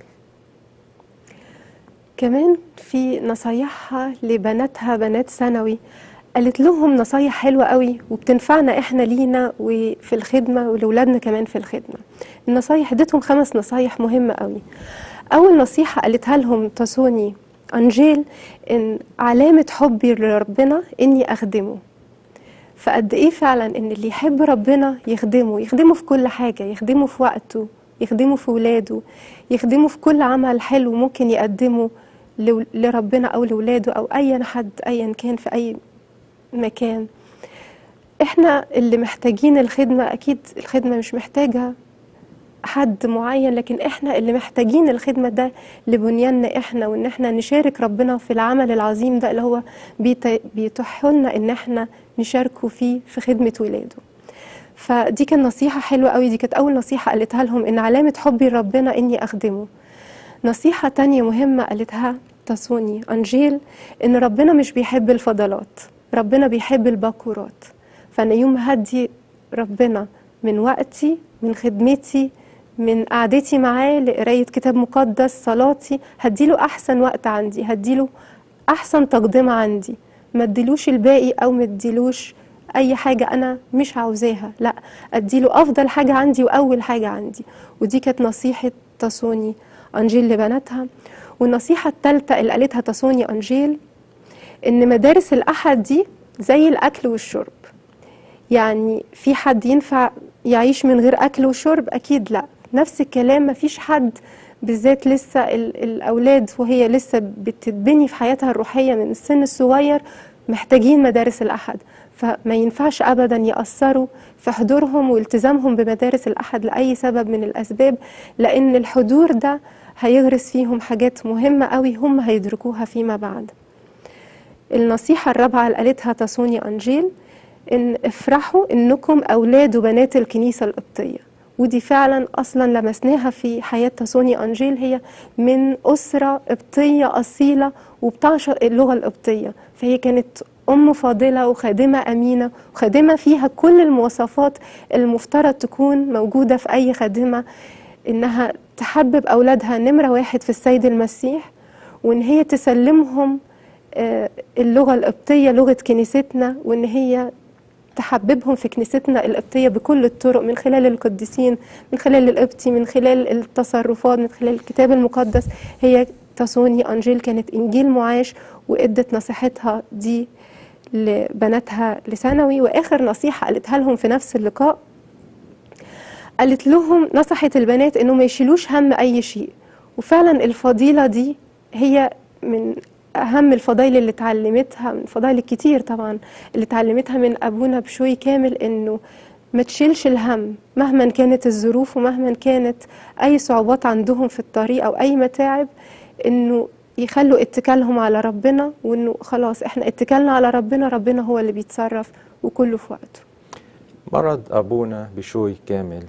F: كمان في نصايحها لبناتها بنات ثانوي قالت لهم نصايح حلوة قوي وبتنفعنا احنا لينا وفي الخدمة ولولادنا كمان في الخدمة النصايح اديتهم خمس نصايح مهمة قوي أول نصيحة قالتها لهم تصوني أنجيل إن علامة حبي لربنا إني أخدمه فقد إيه فعلا إن اللي يحب ربنا يخدمه يخدمه في كل حاجة يخدمه في وقته يخدمه في ولاده يخدمه في كل عمل حلو ممكن يقدمه لو- لربنا أو لولاده أو أي حد أيا كان في أي مكان احنا اللي محتاجين الخدمة أكيد الخدمة مش محتاجة حد معين لكن احنا اللي محتاجين الخدمة ده لبنياننا احنا وان احنا نشارك ربنا في العمل العظيم ده اللي هو بيت- بيتيح لنا ان احنا نشاركه فيه في خدمة ولاده فدي كانت نصيحة حلوة قوي دي كانت أول نصيحة قالتها لهم إن علامة حبي لربنا إني أخدمه نصيحة تانية مهمة قالتها تصوني أنجيل إن ربنا مش بيحب الفضلات ربنا بيحب الباكورات فأنا يوم هدي ربنا من وقتي من خدمتي من قعدتي معاه لقراية كتاب مقدس صلاتي هديله أحسن وقت عندي هديله أحسن تقدمة عندي ما اديلوش الباقي أو ما اديلوش أي حاجة أنا مش عاوزاها لا أديله أفضل حاجة عندي وأول حاجة عندي ودي كانت نصيحة تصوني أنجيل لبناتها والنصيحة الثالثة اللي قالتها تصوني أنجيل إن مدارس الأحد دي زي الأكل والشرب يعني في حد ينفع يعيش من غير أكل وشرب أكيد لا نفس الكلام مفيش حد بالذات لسه ال- الأولاد وهي لسه بتتبني في حياتها الروحية من السن الصغير محتاجين مدارس الأحد فما ينفعش أبدا يأثروا في حضورهم والتزامهم بمدارس الأحد لأي سبب من الأسباب لأن الحضور ده هيغرس فيهم حاجات مهمة قوي هم هيدركوها فيما بعد النصيحة الرابعة اللي قالتها تصوني أنجيل إن افرحوا إنكم أولاد وبنات الكنيسة القبطية ودي فعلا أصلا لمسناها في حياة تصوني أنجيل هي من أسرة قبطية أصيلة وبتعشق اللغة القبطية فهي كانت أم فاضلة وخادمة أمينة وخادمة فيها كل المواصفات المفترض تكون موجودة في أي خادمة إنها تحبب أولادها نمرة واحد في السيد المسيح وإن هي تسلمهم آه، اللغة القبطية لغة كنيستنا وإن هي تحببهم في كنيستنا القبطية بكل الطرق من خلال القديسين من خلال القبطي من خلال التصرفات من خلال الكتاب المقدس هي تصوني أنجيل كانت إنجيل معاش وإدت نصيحتها دي لبناتها لثانوي وآخر نصيحة قالتها لهم في نفس اللقاء قالت لهم نصحت البنات انه ما يشيلوش هم اي شيء وفعلا الفضيله دي هي من اهم الفضائل اللي اتعلمتها من الفضائل الكتير طبعا اللي اتعلمتها من ابونا بشوي كامل انه ما تشيلش الهم مهما كانت الظروف ومهما كانت اي صعوبات عندهم في الطريق او اي متاعب انه يخلوا اتكالهم على ربنا وانه خلاص احنا اتكالنا على ربنا ربنا هو اللي بيتصرف وكله في وقته
A: مرض أبونا بشوي كامل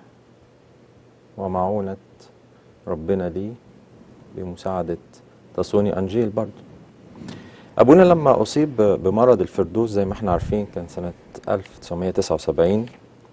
A: ومعونة ربنا ليه بمساعدة تصوني أنجيل برضو أبونا لما أصيب بمرض الفردوس زي ما احنا عارفين كان سنة 1979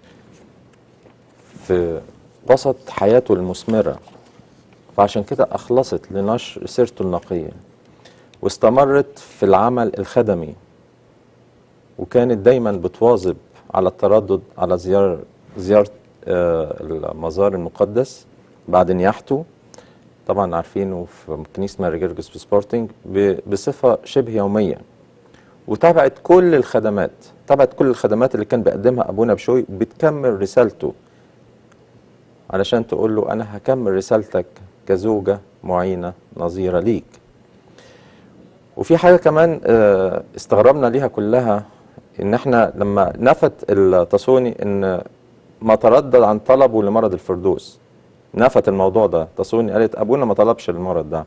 A: في وسط حياته المثمرة فعشان كده أخلصت لنشر سيرته النقية واستمرت في العمل الخدمي وكانت دايما بتواظب على التردد على زيارة زيارة آه، المزار المقدس بعد نياحته طبعا عارفينه في كنيسة ماري جرجس في سبورتنج ب- بصفة شبه يومية وتابعت كل الخدمات تابعت كل الخدمات اللي كان بيقدمها أبونا بشوي بتكمل رسالته علشان تقول له أنا هكمل رسالتك كزوجة معينة نظيرة ليك وفي حاجة كمان آه، استغربنا ليها كلها ان احنا لما نفت التصوني ان ما تردد عن طلبه لمرض الفردوس نفت الموضوع ده تصوني قالت ابونا ما طلبش المرض ده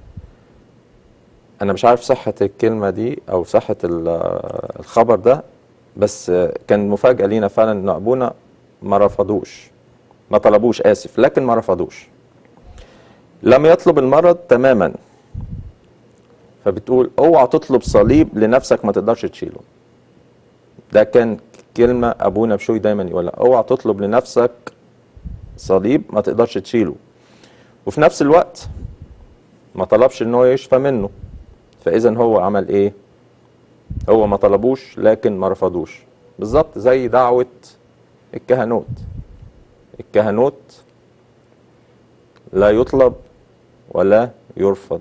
A: انا مش عارف صحة الكلمة دي او صحة ال- الخبر ده بس كان مفاجأة لينا فعلا ان ابونا ما رفضوش ما طلبوش اسف لكن ما رفضوش لم يطلب المرض تماما فبتقول اوعى تطلب صليب لنفسك ما تقدرش تشيله ده كان كلمة أبونا بشوي دايما يقولها اوعى تطلب لنفسك صليب ما تقدرش تشيله وفي نفس الوقت ما طلبش ان هو يشفى منه فاذا هو عمل ايه هو ما طلبوش لكن ما رفضوش بالظبط زي دعوة الكهنوت الكهنوت لا يطلب ولا يرفض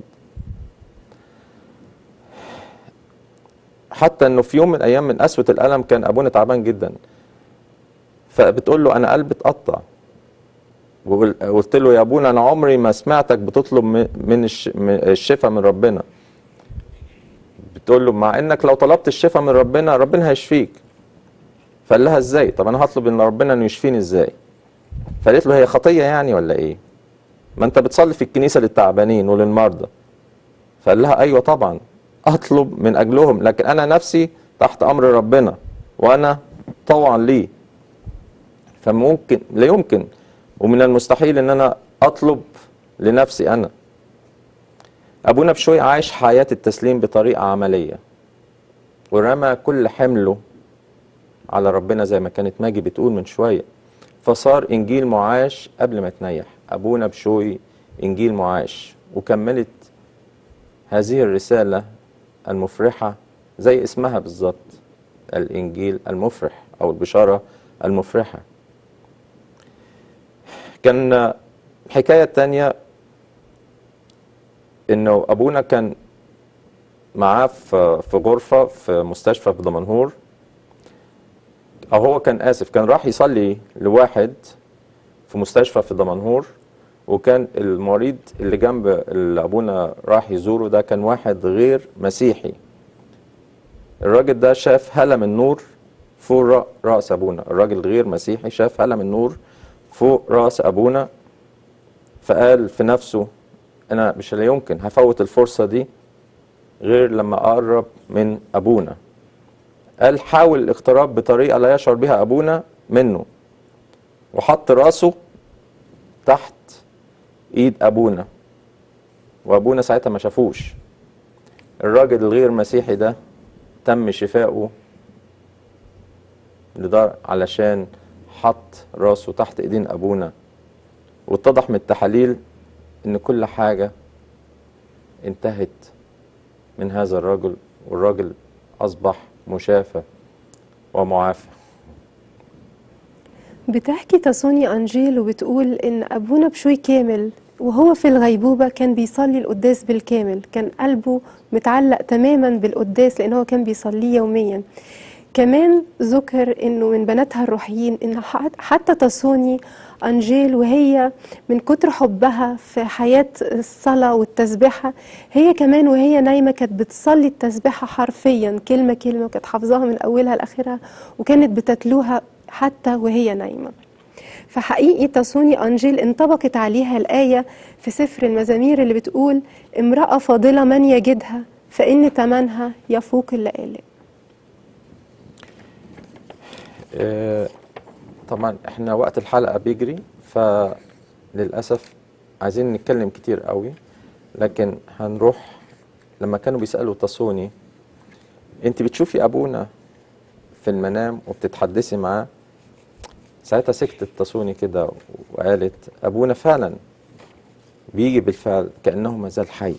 A: حتى انه في يوم من الايام من قسوة الالم كان ابونا تعبان جدا فبتقول له انا قلبي اتقطع وقلت له يا ابونا انا عمري ما سمعتك بتطلب من من الش- من الشفاء من ربنا بتقول له مع انك لو طلبت الشفاء من ربنا ربنا هيشفيك فقال لها ازاي طب انا هطلب من ربنا انه يشفيني ازاي فقالت له هي خطيه يعني ولا ايه ما انت بتصلي في الكنيسه للتعبانين وللمرضى فقال لها ايوه طبعا اطلب من اجلهم لكن انا نفسي تحت امر ربنا وانا طوعا ليه فممكن لا يمكن ومن المستحيل ان انا اطلب لنفسي انا ابونا بشوي عايش حياه التسليم بطريقه عمليه ورمى كل حمله على ربنا زي ما كانت ماجي بتقول من شويه فصار انجيل معاش قبل ما تنيح ابونا بشوي انجيل معاش وكملت هذه الرساله المفرحه زي اسمها بالظبط الانجيل المفرح او البشاره المفرحه كان حكايه تانية انه ابونا كان معاه في في غرفه في مستشفى في دمنهور او هو كان اسف كان راح يصلي لواحد في مستشفى في دمنهور وكان المريض اللي جنب اللي ابونا راح يزوره ده كان واحد غير مسيحي الراجل ده شاف هلم النور فوق رأ- راس ابونا الراجل غير مسيحي شاف هلم النور فوق راس ابونا فقال في نفسه انا مش لا يمكن هفوت الفرصه دي غير لما اقرب من ابونا قال حاول الاقتراب بطريقه لا يشعر بها ابونا منه وحط راسه تحت ايد ابونا وابونا ساعتها ما شافوش الراجل الغير مسيحي ده تم شفائه لدار علشان حط راسه تحت ايدين ابونا واتضح من التحاليل ان كل حاجه انتهت من هذا الرجل والراجل اصبح مشافى ومعافى
F: بتحكي تاسونيا أنجيل وبتقول إن أبونا بشوي كامل وهو في الغيبوبة كان بيصلي القداس بالكامل كان قلبه متعلق تماما بالقداس لأن هو كان بيصليه يوميا كمان ذكر إنه من بناتها الروحيين إن حت- حتى تاسوني أنجيل وهي من كتر حبها في حياة الصلاة والتسبيحة هي كمان وهي نايمة كانت بتصلي التسبيحة حرفيا كلمة كلمة وكانت حافظاها من أولها لآخرها وكانت بتتلوها حتى وهي نايمة فحقيقي تاسوني أنجيل انطبقت عليها الآية في سفر المزامير اللي بتقول امرأة فاضلة من يجدها فإن تمنها يفوق اللآلئ
A: آه، طبعا احنا وقت الحلقه بيجري فللاسف عايزين نتكلم كتير قوي لكن هنروح لما كانوا بيسالوا تاسوني انت بتشوفي ابونا في المنام وبتتحدثي معاه ساعتها سكتت تاسوني كده وقالت ابونا فعلا بيجي بالفعل كانه ما زال حي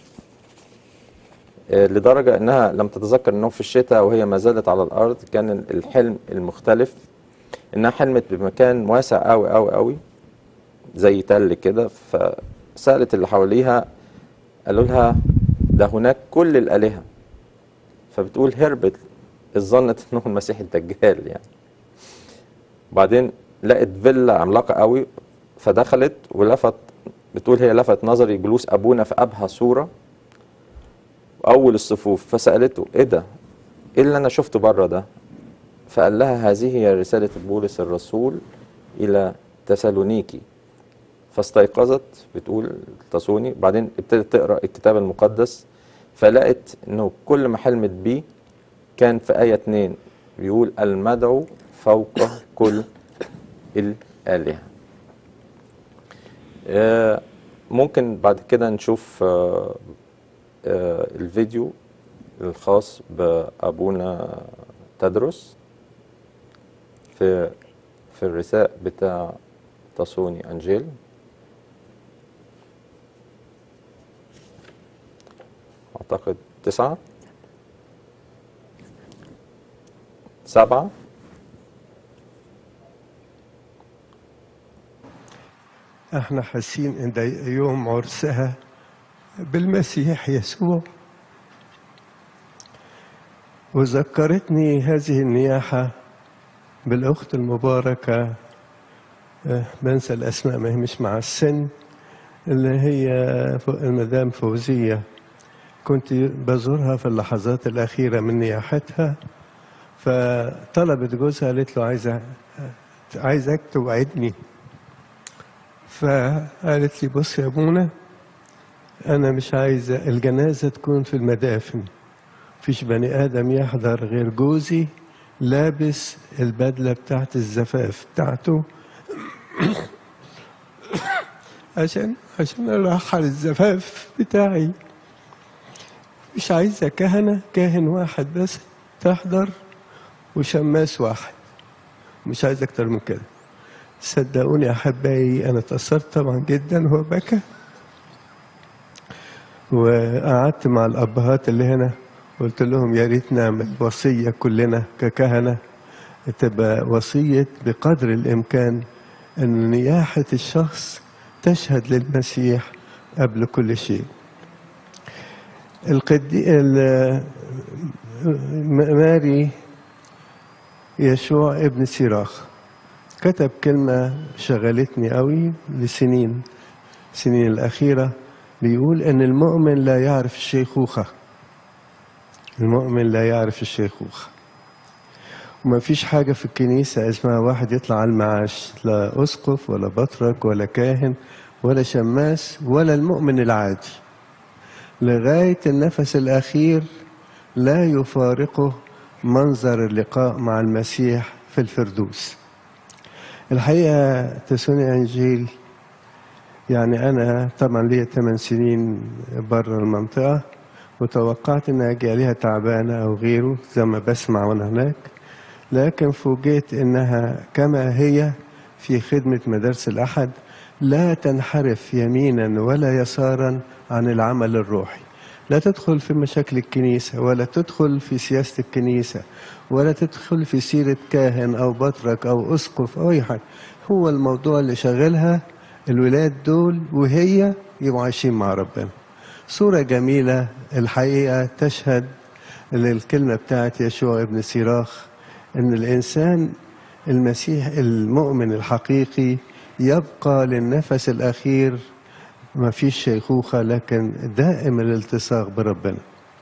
A: آه، لدرجة انها لم تتذكر انه في الشتاء وهي ما زالت على الارض كان الحلم المختلف انها حلمت بمكان واسع قوي قوي قوي زي تل كده فسألت اللي حواليها قالوا لها ده هناك كل الآلهة فبتقول هربت ظنت انه المسيح الدجال يعني بعدين لقت فيلا عملاقة قوي فدخلت ولفت بتقول هي لفت نظري جلوس ابونا في ابهى صوره اول الصفوف فسالته ايه ده ايه اللي انا شفته بره ده فقال لها هذه هي رساله بولس الرسول الى تسالونيكي فاستيقظت بتقول تصوني بعدين ابتدت تقرا الكتاب المقدس فلقت انه كل ما حلمت بيه كان في ايه اتنين بيقول المدعو فوق كل الالهه آه، ممكن بعد كده نشوف آه، آه، الفيديو الخاص بأبونا تدرس في في الرثاء بتاع تصوني أنجيل أعتقد تسعة سبعة
I: احنا حاسين ان ده يوم عرسها بالمسيح يسوع وذكرتني هذه النياحة بالأخت المباركة آه، بنسى الأسماء ما هي مش مع السن اللي هي ف- المدام فوزية كنت بزورها في اللحظات الأخيرة من نياحتها فطلبت جوزها قالت له عايزة عايزك توعدني فقالت لي بص يا ابونا انا مش عايزه الجنازه تكون في المدافن مفيش بني ادم يحضر غير جوزي لابس البدله بتاعت الزفاف بتاعته عشان عشان ارحل الزفاف بتاعي مش عايزه كهنه كاهن واحد بس تحضر وشماس واحد مش عايز اكتر من كده صدقوني يا احبائي انا اتاثرت طبعا جدا هو بكى وقعدت مع الابهات اللي هنا قلت لهم يا ريت نعمل وصيه كلنا ككهنه تبقى وصيه بقدر الامكان ان نياحه الشخص تشهد للمسيح قبل كل شيء القدي ال- م- ماري يشوع ابن سيراخ كتب كلمة شغلتني قوي لسنين السنين الأخيرة بيقول إن المؤمن لا يعرف الشيخوخة المؤمن لا يعرف الشيخوخة وما فيش حاجة في الكنيسة اسمها واحد يطلع على المعاش لا أسقف ولا بطرك ولا كاهن ولا شماس ولا المؤمن العادي لغاية النفس الأخير لا يفارقه منظر اللقاء مع المسيح في الفردوس الحقيقة تسوني أنجيل يعني أنا طبعا ليا 8 سنين بره المنطقة وتوقعت إن أجي عليها تعبانة أو غيره زي ما بسمع وأنا هناك لكن فوجئت إنها كما هي في خدمة مدارس الأحد لا تنحرف يمينا ولا يسارا عن العمل الروحي لا تدخل في مشاكل الكنيسة ولا تدخل في سياسة الكنيسة ولا تدخل في سيرة كاهن أو بطرك أو أسقف أو أي حاجة هو الموضوع اللي شغلها الولاد دول وهي يبقوا عايشين مع ربنا صورة جميلة الحقيقة تشهد للكلمة بتاعت يشوع ابن سيراخ إن الإنسان المسيح المؤمن الحقيقي يبقى للنفس الأخير ما فيش شيخوخة لكن دائم الالتصاق بربنا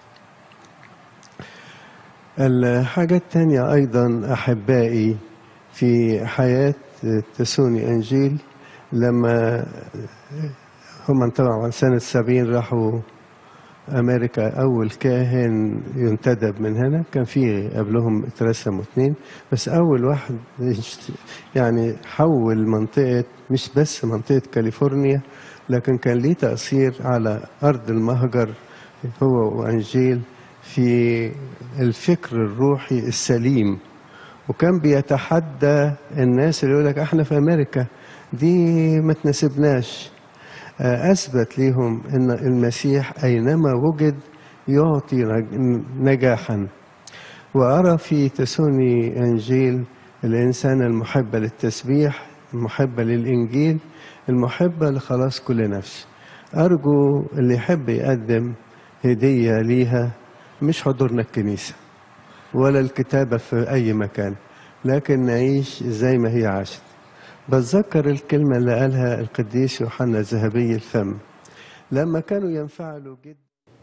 I: الحاجة التانية أيضا أحبائي في حياة تسوني أنجيل لما هم طبعا سنة سبعين راحوا أمريكا أول كاهن ينتدب من هنا كان في قبلهم اترسموا اتنين بس أول واحد يعني حول منطقة مش بس منطقة كاليفورنيا لكن كان ليه تأثير على أرض المهجر هو وأنجيل في الفكر الروحي السليم وكان بيتحدى الناس اللي يقول لك احنا في امريكا دي ما تناسبناش اثبت ليهم ان المسيح اينما وجد يعطي نجاحا وارى في تسوني انجيل الانسان المحبه للتسبيح المحبه للانجيل المحبه لخلاص كل نفس ارجو اللي يحب يقدم هديه ليها مش حضورنا الكنيسه ولا الكتابة في أي مكان لكن نعيش زي ما هي عاشت بتذكر الكلمة اللي قالها القديس يوحنا ذهبي الفم لما كانوا ينفعلوا جدا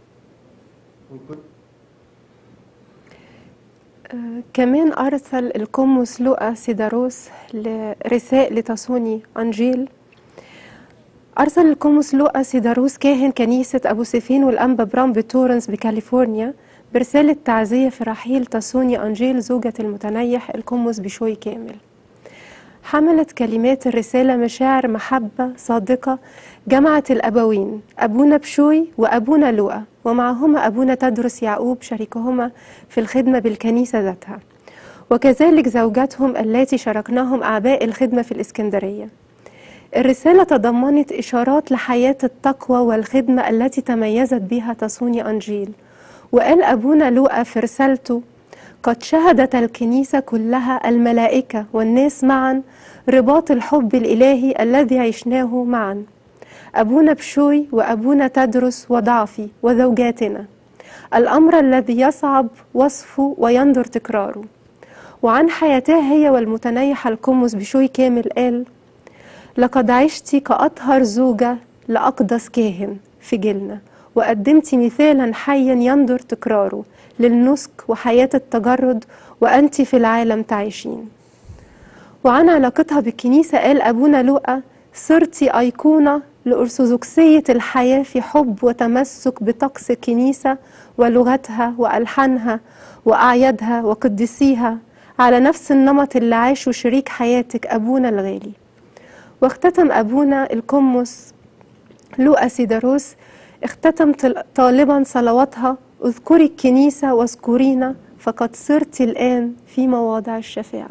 F: آه، كمان أرسل القمص لوقا سيداروس لرساء لتصوني أنجيل أرسل القمص لوقا سيداروس كاهن كنيسة أبو سيفين والأنبا برام بتورنس بكاليفورنيا برسالة تعزية في رحيل تصوني أنجيل زوجة المتنيح القمص بشوي كامل حملت كلمات الرسالة مشاعر محبة صادقة جمعت الأبوين أبونا بشوي وأبونا لوقا ومعهما أبونا تدرس يعقوب شريكهما في الخدمة بالكنيسة ذاتها وكذلك زوجاتهم اللاتي شاركناهم أعباء الخدمة في الإسكندرية الرسالة تضمنت إشارات لحياة التقوى والخدمة التي تميزت بها تصوني أنجيل وقال أبونا لوقا في رسالته قد شهدت الكنيسة كلها الملائكة والناس معا رباط الحب الإلهي الذي عشناه معا أبونا بشوي وأبونا تدرس وضعفي وزوجاتنا الأمر الذي يصعب وصفه ويندر تكراره وعن حياتها هي والمتنيح القمص بشوي كامل قال لقد عشت كأطهر زوجة لأقدس كاهن في جيلنا وقدمت مثالا حيا يندر تكراره للنسك وحياة التجرد وأنت في العالم تعيشين وعن علاقتها بالكنيسة قال أبونا لوقا صرت أيقونة لأرثوذكسية الحياة في حب وتمسك بطقس الكنيسة ولغتها وألحانها وأعيادها وقدسيها على نفس النمط اللي عاشه شريك حياتك أبونا الغالي واختتم أبونا القمص لوقا سيداروس اختتم طل- طالبا صلواتها اذكري الكنيسة واذكرينا فقد صرت الآن في مواضع الشفاعة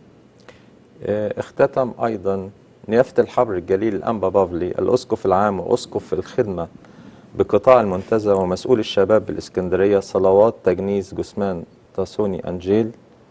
A: آه، اختتم أيضا نيافة الحبر الجليل الأنبا بافلي الأسقف العام وأسقف الخدمة بقطاع المنتزه ومسؤول الشباب بالإسكندرية صلوات تجنيز جثمان تاسوني أنجيل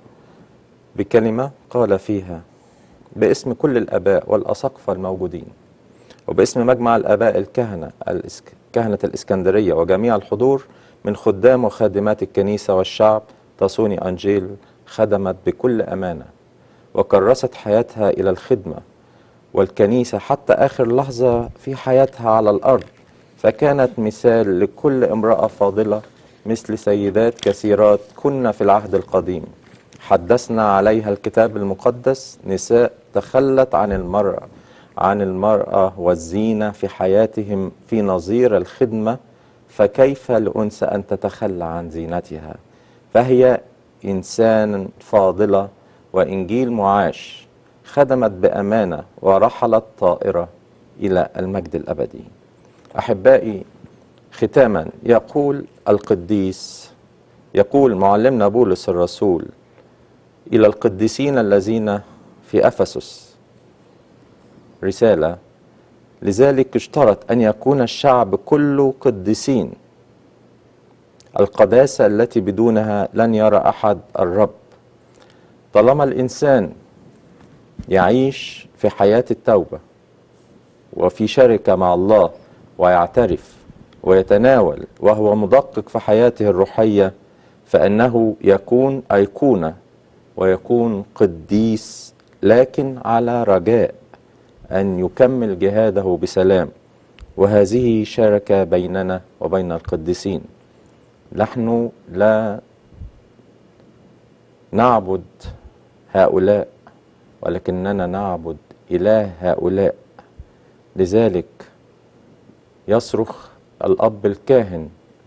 A: بكلمة قال فيها باسم كل الآباء والأساقفة الموجودين وباسم مجمع الآباء الكهنة الإسك... كهنة الإسكندرية وجميع الحضور من خدام وخادمات الكنيسة والشعب تاسوني أنجيل خدمت بكل أمانة وكرست حياتها إلى الخدمة والكنيسة حتى آخر لحظة في حياتها على الأرض فكانت مثال لكل امرأة فاضلة مثل سيدات كثيرات كن في العهد القديم حدثنا عليها الكتاب المقدس نساء تخلت عن المرأة عن المرأة والزينة في حياتهم في نظير الخدمة فكيف لأنثى أن تتخلى عن زينتها فهي إنسان فاضلة وإنجيل معاش خدمت بأمانة ورحلت طائرة إلى المجد الأبدي أحبائي ختاما يقول القديس يقول معلمنا بولس الرسول إلى القديسين الذين في أفسس رسالة لذلك اشترط أن يكون الشعب كله قديسين القداسة التي بدونها لن يرى أحد الرب طالما الإنسان يعيش في حياة التوبة وفي شركة مع الله ويعترف ويتناول وهو مدقق في حياته الروحية فإنه يكون أيقونة ويكون قديس لكن على رجاء أن يكمل جهاده بسلام وهذه شركة بيننا وبين القديسين نحن لا نعبد هؤلاء ولكننا نعبد إله هؤلاء لذلك يصرخ الأب الكاهن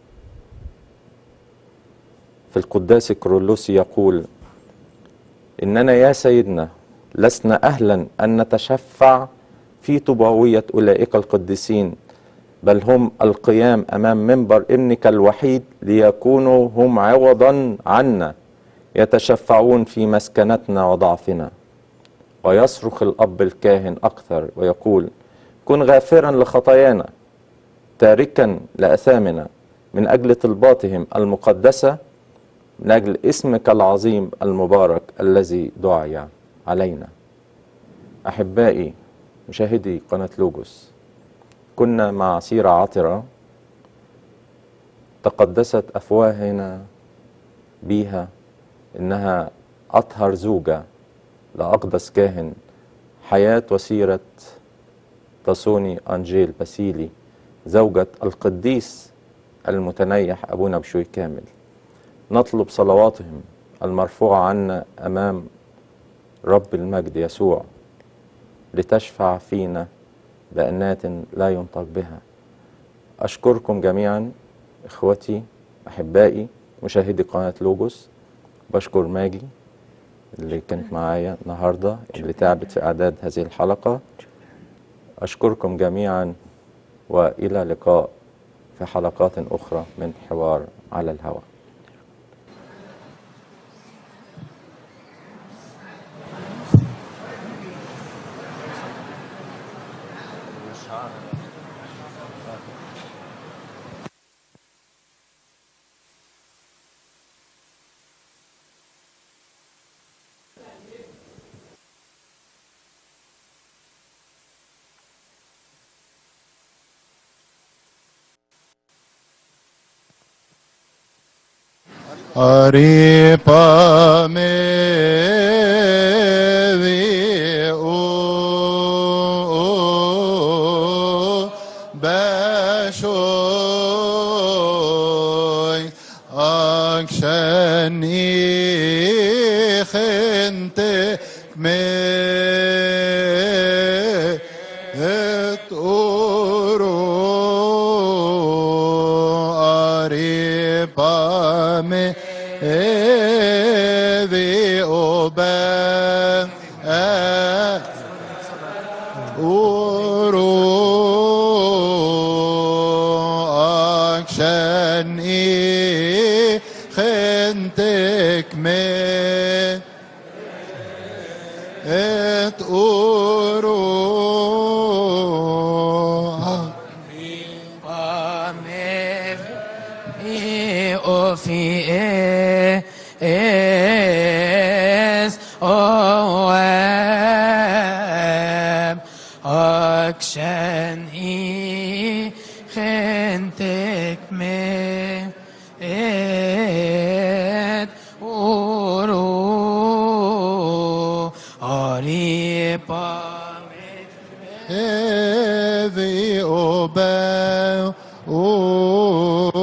A: في القداس الكرولوسي يقول إننا يا سيدنا لسنا أهلا أن نتشفع في طبوية أولئك القديسين بل هم القيام أمام منبر ابنك الوحيد ليكونوا هم عوضا عنا يتشفعون في مسكنتنا وضعفنا ويصرخ الأب الكاهن أكثر ويقول كن غافرا لخطايانا تاركا لأثامنا من أجل طلباتهم المقدسة من أجل اسمك العظيم المبارك الذي دعي علينا أحبائي مشاهدي قناة لوجوس كنا مع سيرة عطرة تقدست أفواهنا بيها إنها أطهر زوجة لأقدس كاهن حياة وسيرة تصوني أنجيل باسيلي زوجة القديس المتنيح أبونا بشوي كامل نطلب صلواتهم المرفوعة عنا أمام رب المجد يسوع لتشفع فينا بأنات لا ينطق بها أشكركم جميعا إخوتي أحبائي مشاهدي قناة لوجوس بشكر ماجي اللي كانت معايا النهاردة اللي تعبت في إعداد هذه الحلقة أشكركم جميعا وإلى لقاء في حلقات أخرى من حوار على الهواء
C: Aripa me vi o bashoy akshan khente me et oro aripa me vi oba ورو عشان ايه خنتك ما اتقرو
D: Akshan i khentek me et oro ari pa
C: heavy oba o